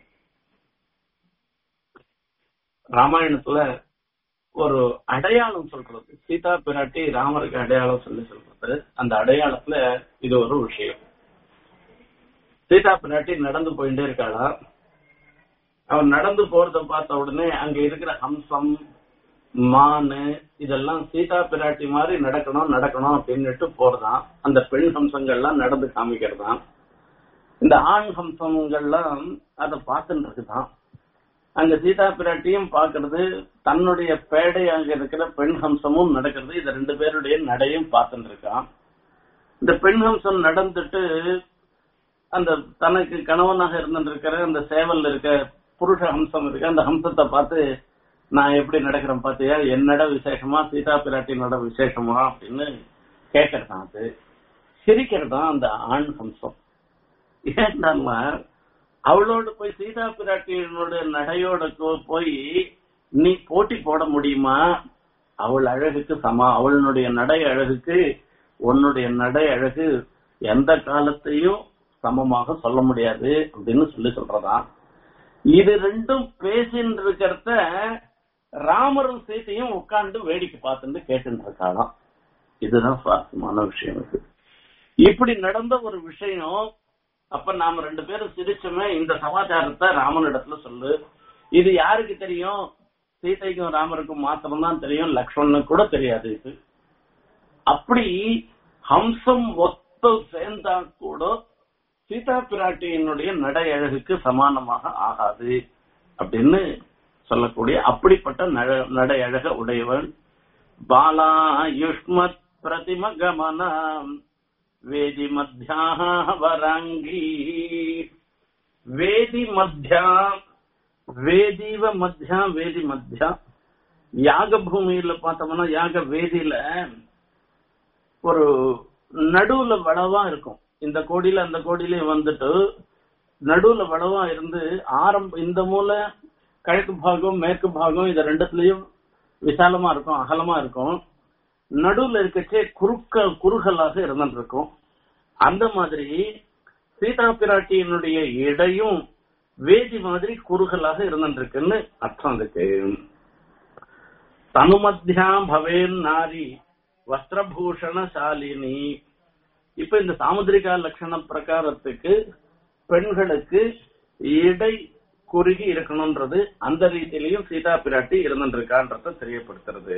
ராமாயணத்துல ஒரு அடையாளம் சொல்றது சீதா பிராட்டி ராமருக்கு அடையாளம் சொல்லி சொல்றது அந்த அடையாளத்துல இது ஒரு விஷயம் சீதா பிராட்டி நடந்து போயிட்டே இருக்காளா அவன் நடந்து போறத பார்த்த உடனே அங்க இருக்கிற ஹம்சம் மானு இதெல்லாம் சீதா பிராட்டி மாதிரி நடக்கணும் நடக்கணும் அப்படின்னுட்டு போறதான் அந்த பெண் ஹம்சங்கள்லாம் நடந்து காமிக்கிறதான் இந்த ஆண் ஹம்சங்கள்லாம் அதை பார்த்துட்டு இருக்குதான் அங்க சீதா பிராட்டியும் பாக்குறது தன்னுடைய பேடை அங்க இருக்கிற பெண் ஹம்சமும் நடக்கிறது இந்த ரெண்டு பேருடைய நடையும் பார்த்துட்டு இருக்கான் இந்த பெண் ஹம்சம் நடந்துட்டு அந்த தனக்கு கணவனாக இருந்துட்டு இருக்கிற அந்த சேவல் இருக்க புருஷ ஹம்சம் இருக்கு அந்த ஹம்சத்தை பார்த்து நான் எப்படி நடக்கிறேன் பாத்தியா என்னோட விசேஷமா சீதா பிராட்டினோட விசேஷமா அப்படின்னு கேட்கறதான் அது சிரிக்கிறதான் அந்த ஆண் ஹம்சம் ஏன்னா அவளோட போய் சீதா பிராட்டியினோட நடையோட போய் நீ போட்டி போட முடியுமா அவள் அழகுக்கு சமா அவளுடைய நடை அழகுக்கு உன்னுடைய நடை அழகு எந்த காலத்தையும் சமமாக சொல்ல முடியாது அப்படின்னு சொல்லி சொல்றதான் இது ரெண்டும் பேசின்னு இருக்கிறத ராமரும் சீத்தையும் உட்கார்ந்து வேடிக்கை பார்த்துட்டு கேட்டு இருக்காளாம் இதுதான் சுவாரஸ்யமான விஷயம் இது இப்படி நடந்த ஒரு விஷயம் அப்ப நாம ரெண்டு பேரும் சிரிச்சோமே இந்த சமாச்சாரத்தை ராமனிடத்துல சொல்லு இது யாருக்கு தெரியும் சீதைக்கும் ராமருக்கும் மாத்திரம்தான் தெரியும் லக்ஷ்மணனுக்கு கூட தெரியாது இது அப்படி ஹம்சம் ஒத்த சேர்ந்தா கூட சீதா பிராட்டியினுடைய நடை அழகுக்கு சமானமாக ஆகாது அப்படின்னு சொல்லக்கூடிய அப்படிப்பட்ட நடை அழக உடையவன் பாலா யுஷ்மத் பிரதிம கமனம் வேதி மத்தியா வராங்கி வேதி மத்தியா வேதிவ மத்தியா வேதி மத்தியா யாக பூமியில பார்த்தோம்னா யாக வேதியில ஒரு நடுவுல வளவா இருக்கும் இந்த கோடியில அந்த கோடியிலயும் வந்துட்டு நடுவுல வளவா இருந்து ஆரம்ப இந்த மூல கிழக்கு பாகம் மேற்கு பாகம் இது ரெண்டுத்துலயும் விசாலமா இருக்கும் அகலமா இருக்கும் நடுவுல இருக்கச்சே குறுக்க குறுகலாக இருந்துட்டு இருக்கும் அந்த மாதிரி சீதா பிராட்டியினுடைய இடையும் வேதி மாதிரி குறுகலாக இருந்துட்டு இருக்குன்னு அர்த்தம் அதுக்கு தனுமத்தியா பவேன் நாரி வஸ்திரபூஷணசாலினி இப்ப இந்த சாமுதிரிகா லட்சண பிரகாரத்துக்கு பெண்களுக்கு இடை குறுகி இருக்கணும்ன்றது அந்த ரீதியிலையும் சீதா பிராட்டி இருந்துருக்கான்றத தெரியப்படுத்துறது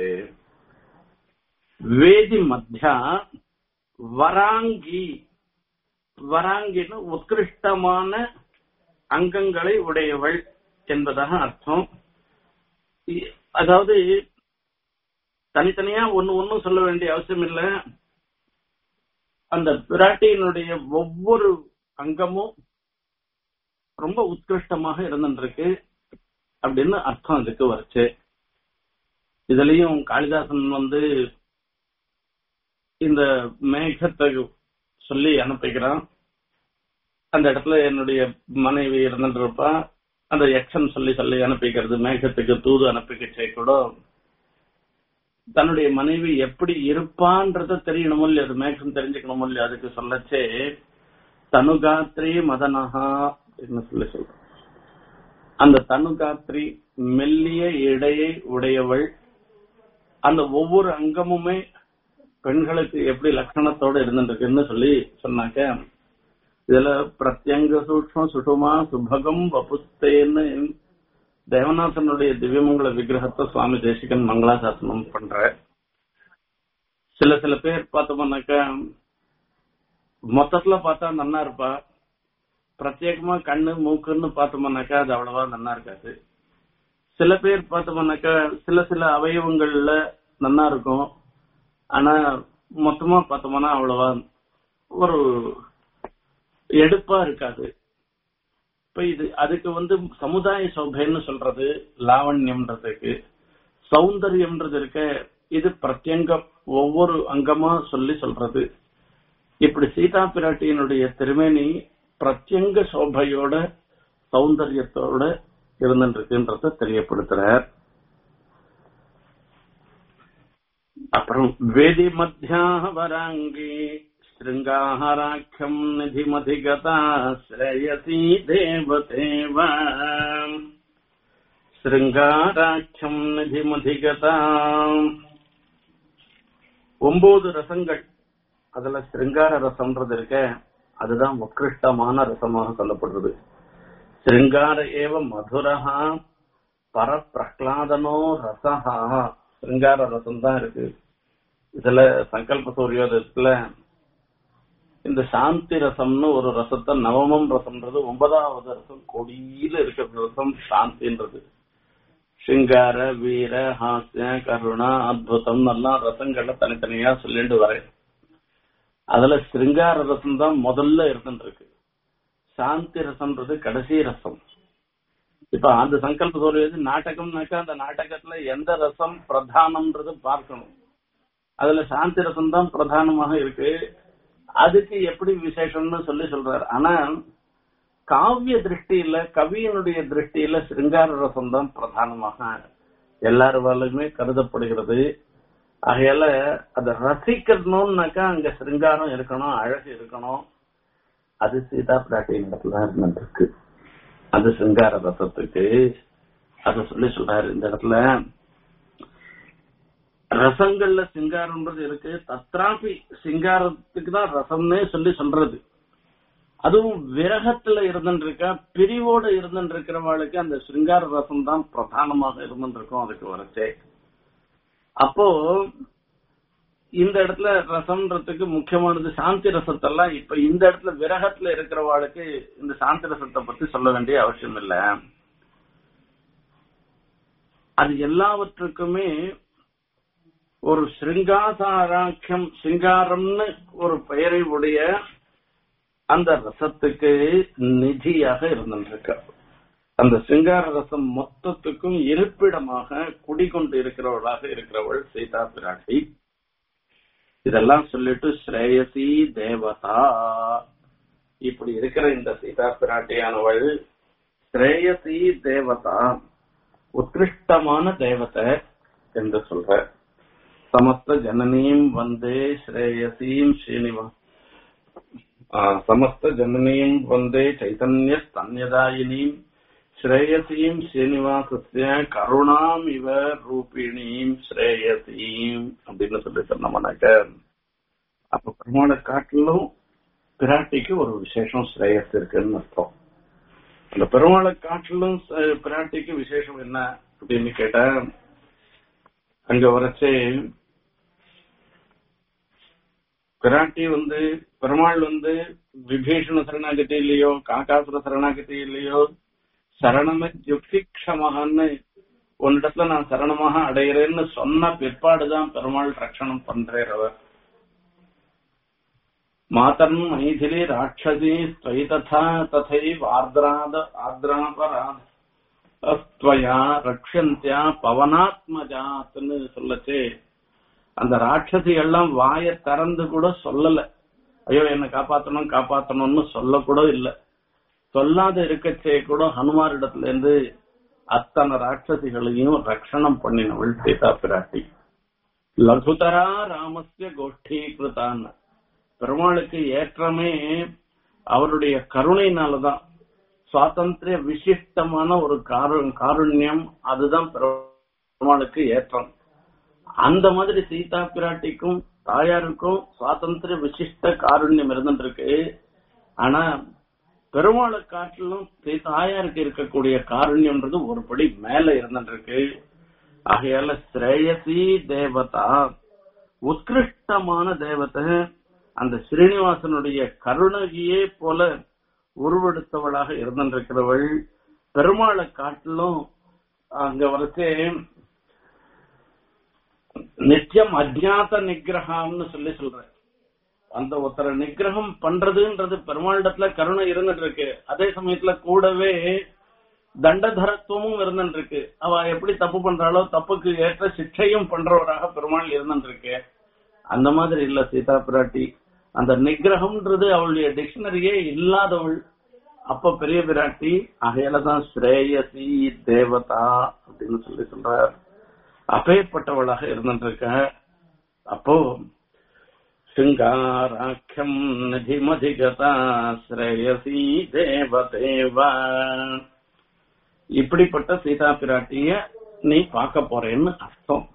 வேதி மத்தியா வராங்கி வராங்கின்னு உத்கிருஷ்டமான அங்கங்களை உடையவள் என்பதாக அர்த்தம் அதாவது தனித்தனியா ஒன்னு ஒன்னும் சொல்ல வேண்டிய அவசியம் இல்லை அந்த பிராட்டியினுடைய ஒவ்வொரு அங்கமும் ரொம்ப உத்கிருஷ்டமாக இருந்துருக்கு அப்படின்னு அர்த்தம் இதுக்கு வரைச்சு இதுலயும் காளிதாசன் வந்து இந்த மேகத்தை சொல்லி அனுப்பிக்கிறான் அந்த இடத்துல என்னுடைய மனைவி இருந்துட்டு இருப்பா அந்த யக்ஷன் சொல்லி சொல்லி அனுப்பிக்கிறது மேகத்துக்கு தூது அனுப்பிக்கச்சே கூட தன்னுடைய மனைவி எப்படி இருப்பான்றத தெரியணுமோ இல்லையா அது மேக்ஸிமம் தெரிஞ்சுக்கணுமோ இல்லையா அதுக்கு சொல்லச்சே தனுகாத்ரி மதனஹா அப்படின்னு சொல்லி சொல்றோம் அந்த தனுகாத்ரி மெல்லிய இடையை உடையவள் அந்த ஒவ்வொரு அங்கமுமே பெண்களுக்கு எப்படி லட்சணத்தோட இருந்துருக்குன்னு சொல்லி சொன்னாக்க இதுல பிரத்யங்க சூக்ம சுஷுமா சுபகம் வபுஸ்தேன்னு தேவநாதனுடைய திவ்யமங்கல விக்கிரகத்தை சுவாமி தேசிகன் மங்களாசாசனம் பண்ற சில சில பேர் பார்த்தோம்னாக்கா மொத்தத்துல பார்த்தா நன்னா இருப்பா பிரத்யேகமா கண்ணு மூக்குன்னு பார்த்தோம்னாக்கா அது அவ்வளவா நன்னா இருக்காது சில பேர் பார்த்தோம்னாக்கா சில சில அவயவங்கள்ல நன்னா இருக்கும் ஆனா மொத்தமா பார்த்தோம்னா அவ்வளவா ஒரு எடுப்பா இருக்காது இப்ப இது அதுக்கு வந்து சமுதாய சோபைன்னு சொல்றது லாவண்யம்ன்றதுக்கு சௌந்தரியம்ன்றது இருக்க இது பிரத்யங்க ஒவ்வொரு அங்கமா சொல்லி சொல்றது இப்படி சீதா பிராட்டியினுடைய திருமேனி பிரத்யங்க சோபையோட சௌந்தரியத்தோட இருந்துருக்குன்றத தெரியப்படுத்துறார் அப்புறம் வேதி மத்தியாக வராங்கி శృంగారాఖ్యం నిధిమధిగత శ్రేయసీ దేవదేవ శృంగాராட்சம் நிதிமதிகத ஒன்பது ரசங்கள் அதுல சிருங்கார ரசம்ன்றது இருக்க அதுதான் உத்கிருஷ்டமான ரசமாக சொல்லப்படுறது சிருங்கார ஏவ மதுரஹா பர பிரஹ்லாதனோ ரசஹா சிருங்கார ரசம் தான் இருக்கு இதுல சங்கல்ப சூரியோதயத்துல இந்த சாந்தி ரசம்னு ஒரு ரசத்தை நவமம் ரசம்ன்றது ஒன்பதாவது ரசம் கொடியில இருக்கிற ரசம் சாந்தின்றது சிங்கார வீர ஹாஸ்ய கருணா அத்புதம் எல்லாம் ரசங்கள்ல தனித்தனியா சொல்லிட்டு வரேன் அதுல சிருங்கார ரசம் தான் முதல்ல இருந்துருக்கு சாந்தி ரசம்ன்றது கடைசி ரசம் இப்ப அந்த சங்கல்ப சொல்வது நாடகம்னாக்கா அந்த நாடகத்துல எந்த ரசம் பிரதானம்ன்றது பார்க்கணும் அதுல சாந்தி ரசம் தான் பிரதானமாக இருக்கு அதுக்கு எப்படி விசேஷம்னு சொல்லி சொல்றாரு ஆனா காவிய திருஷ்டியில கவியினுடைய திருஷ்டியில சிருங்கார ரசம் தான் பிரதானமாக எல்லாருவாலுமே கருதப்படுகிறது ஆகையால அதை ரசிக்கணும்னாக்கா அங்க சிருங்காரம் இருக்கணும் அழகு இருக்கணும் அது சீதா பிராட்டியின் இடத்துல இருந்துருக்கு அது சிங்கார ரசத்துக்கு அத சொல்லி சொல்றாரு இந்த இடத்துல ரசங்கள்ல சிங்காரம்ன்றது இருக்கு தத்ராபி சிங்காரத்துக்கு தான் ரசம்னே சொல்லி சொல்றது அதுவும் விரகத்துல இருந்துருக்கா பிரிவோட இருந்துருக்கிறவளுக்கு அந்த சிங்கார ரசம் தான் பிரதானமாக இருந்துருக்கும் அதுக்கு வரச்சே அப்போ இந்த இடத்துல ரசம்ன்றதுக்கு முக்கியமானது சாந்தி ரசத்தெல்லாம் இப்ப இந்த இடத்துல விரகத்துல இருக்கிறவாளுக்கு இந்த சாந்தி ரசத்தை பத்தி சொல்ல வேண்டிய அவசியம் இல்ல அது எல்லாவற்றுக்குமே ஒரு ஸ்ருங்காசாராக்கியம் சிங்காரம்னு ஒரு பெயரை உடைய அந்த ரசத்துக்கு நிதியாக இருந்திருக்க அந்த சிங்கார ரசம் மொத்தத்துக்கும் இருப்பிடமாக குடிகொண்டு இருக்கிறவளாக இருக்கிறவள் சீதா பிராட்டி இதெல்லாம் சொல்லிட்டு ஸ்ரேயசி தேவதா இப்படி இருக்கிற இந்த சீதா பிராட்டியானவள் ஸ்ரேயசி தேவதா உத்கிருஷ்டமான தேவதை என்று சொல்ற சமஸ்த ஜனனீம் வந்தே ஸ்ரேயசீம் ஸ்ரீனிவா சமஸ்த ஜனனீம் வந்தே சைதன்ய ஸ்தன்யதாயினீம் ஸ்ரேயசீம் ஸ்ரீனிவாசஸ்ய கருணாம் இவ ரூபிணீம் ஸ்ரேயசீம் அப்படின்னு சொல்லி சொன்னோம்னாக்க அப்ப பெருமாளை காட்டிலும் பிராட்டிக்கு ஒரு விசேஷம் ஸ்ரேயஸ் இருக்குன்னு அர்த்தம் அந்த பெருமாளை காட்டிலும் பிராட்டிக்கு விசேஷம் என்ன அப்படின்னு கேட்டா அங்க வரச்சே பிராட்டி வந்து பெருமாள் வந்து விபீஷண சரணாகதி இல்லையோ காக்காசுர சரணாகதி இல்லையோ சரணமே யுக்திக்ஷமகான்னு உன்னிடத்துல நான் சரணமாக அடைகிறேன்னு சொன்ன பிற்பாடுதான் பெருமாள் ரட்சணம் பண்றேர் அவர் மாதன் மைதிலி ராட்சசி ஸ்வை ததா ததைவ ஆர்திராத ஆர்திராபராத்வயா ரக்ஷந்தியா பவனாத்மஜாத்னு சொல்லச்சே அந்த ராட்சசி எல்லாம் வாய திறந்து கூட சொல்லல ஐயோ என்ன காப்பாத்தணும் காப்பாத்தணும்னு சொல்ல கூட இல்ல சொல்லாத இருக்கச்சே கூட ஹனுமாரிடத்துல இருந்து அத்தனை ராட்சசிகளையும் ரட்சணம் பண்ணினவள் சீதா பிராட்டி லகுதரா ராமஸ்ய கோஷ்டீகிருதான் பெருமாளுக்கு ஏற்றமே அவருடைய கருணையினாலதான் சுவாதந்திரிய விசிஷ்டமான ஒரு காரு காருண்யம் அதுதான் பெருமாளுக்கு ஏற்றம் அந்த மாதிரி சீதா பிராட்டிக்கும் தாயாருக்கும் சுவாதந்திர விசிஷ்ட காருண்யம் இருந்துருக்கு ஆனா பெருமாளை காட்டிலும் தாயாருக்கு இருக்கக்கூடிய காருண்யம்ன்றது ஒரு படி மேல இருந்துருக்கு ஆகையால ஸ்ரேயசி தேவதா உத்கிருஷ்டமான தேவதை அந்த ஸ்ரீனிவாசனுடைய கருணகியே போல உருவெடுத்தவளாக இருந்திருக்கிறவள் பெருமாளை காட்டிலும் அங்க வரைச்சே நித்தியம் அஜ்ஞாத நிகிரகம்னு சொல்லி சொல்றேன் அந்த ஒருத்தரை நிகிரகம் பண்றதுன்றது பெருமாளிடத்துல கருணை இருந்துட்டு இருக்கு அதே சமயத்துல கூடவே தண்டதரத்துவமும் இருந்துட்டு இருக்கு அவ எப்படி தப்பு பண்றாளோ தப்புக்கு ஏற்ற சிக்ஷையும் பண்றவராக பெருமாள் இருந்துட்டு இருக்கு அந்த மாதிரி இல்ல சீதா பிராட்டி அந்த நிகிரகம்ன்றது அவளுடைய டிக்ஷனரியே இல்லாதவள் அப்ப பெரிய பிராட்டி அகையில தான் ஸ்ரேயசி தேவதா அப்படின்னு சொல்லி சொல்றார் அப்பேற்பட்டவளாக இருந்துட்டு இருக்க அப்போ சிங்காராக்கியம் நிதிமதிகதா ஸ்ரேயசி தேவதேவ இப்படிப்பட்ட சீதா பிராட்டிய நீ பார்க்க போறேன்னு அர்த்தம்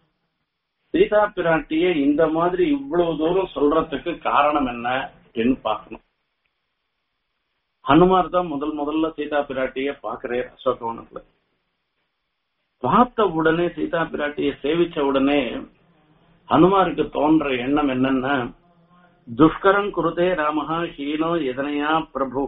சீதா பிராட்டிய இந்த மாதிரி இவ்வளவு தூரம் சொல்றதுக்கு காரணம் என்ன அப்படின்னு பார்க்கணும் ஹனுமார் தான் முதல் முதல்ல சீதா பிராட்டிய பாக்குறார் அசோகவனத்துல பார்த்த உடனே சீதா பிராட்டிய சேவிச்ச உடனே ஹனுமாருக்கு தோன்ற எண்ணம் என்னன்னா துஷ்கரம் குருதே ராமஹா ஹீனோ எதனையா பிரபு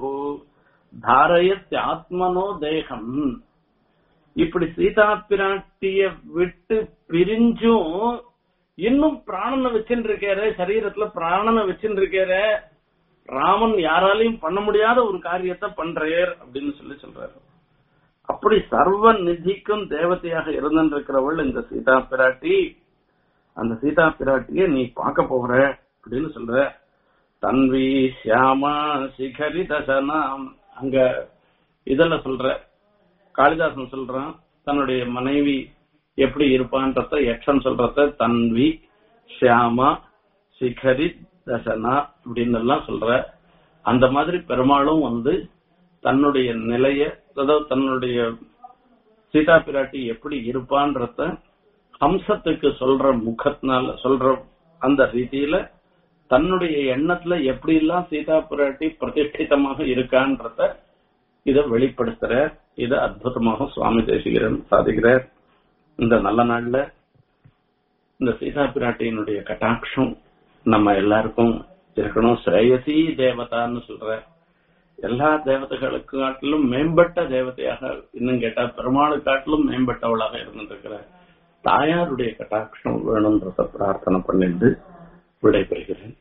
தாரயத் ஆத்மனோ தேகம் இப்படி சீதா பிராட்டிய விட்டு பிரிஞ்சும் இன்னும் பிராணனை வச்சுட்டு இருக்காரு சரீரத்துல பிராணனை வச்சுட்டு இருக்காரு ராமன் யாராலையும் பண்ண முடியாத ஒரு காரியத்தை பண்றார் அப்படின்னு சொல்லி சொல்றாரு அப்படி சர்வ நிதிக்கும் தேவதையாக இருந்திருக்கிறவள் இந்த சீதா பிராட்டி அந்த சீதா பிராட்டிய நீ பார்க்க போகிற அப்படின்னு சொல்ற தன்வி சியாமா சிகரி தசனாம் அங்க இதுல சொல்ற காளிதாசன் சொல்றான் தன்னுடைய மனைவி எப்படி இருப்பான்றத யக்ஷன் சொல்றத தன்வி ஷியாமா சிகரி தசனா அப்படின்னு எல்லாம் சொல்ற அந்த மாதிரி பெருமாளும் வந்து தன்னுடைய நிலைய அதாவது தன்னுடைய சீதா பிராட்டி எப்படி இருப்பான்றத ஹம்சத்துக்கு சொல்ற முகத்தினால சொல்ற அந்த ரீதியில தன்னுடைய எண்ணத்துல எப்படி எல்லாம் சீதா பிராட்டி பிரதிஷ்டிதமாக இருக்கான்றத இத வெளிப்படுத்துற இத அற்புதமாக சுவாமி தேசிகரன் சாதிக்கிறார் இந்த நல்ல நாள்ல இந்த சீதா பிராட்டியினுடைய கட்டாட்சம் நம்ம எல்லாருக்கும் இருக்கணும் ஸ்ரேயசி தேவதான்னு சொல்ற எல்லா தேவதைகளுக்கு காட்டிலும் மேம்பட்ட தேவதையாக இன்னும் கேட்டா பெருமாளு காட்டிலும் மேம்பட்டவளாக இருந்திருக்கிற தாயாருடைய கட்டாட்சம் வேணும்ன்றத பிரார்த்தனை பண்ணிட்டு விடைபெறுகிறேன்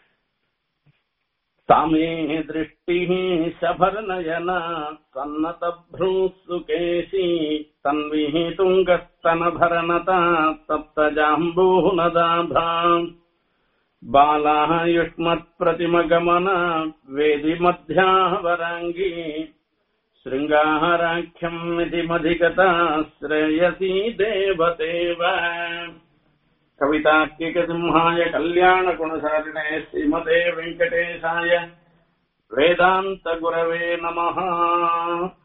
सामे दृष्टिः शभरनयना सन्नतभ्रूसुकेशी तन्विः तुङ्गस्तनभरनता तप्तजाम्बूनदाभाम् बालाः युष्मत्प्रतिमगमना वेदिमध्याः वराङ्गी शृङ्गाराख्यम् इति मधिगता श्रेयसी देवतेव कवितार्किकसिंहाय कल्याणगुणशालिने श्रीमते वेङ्कटेशाय वेदान्तगुरवे नमः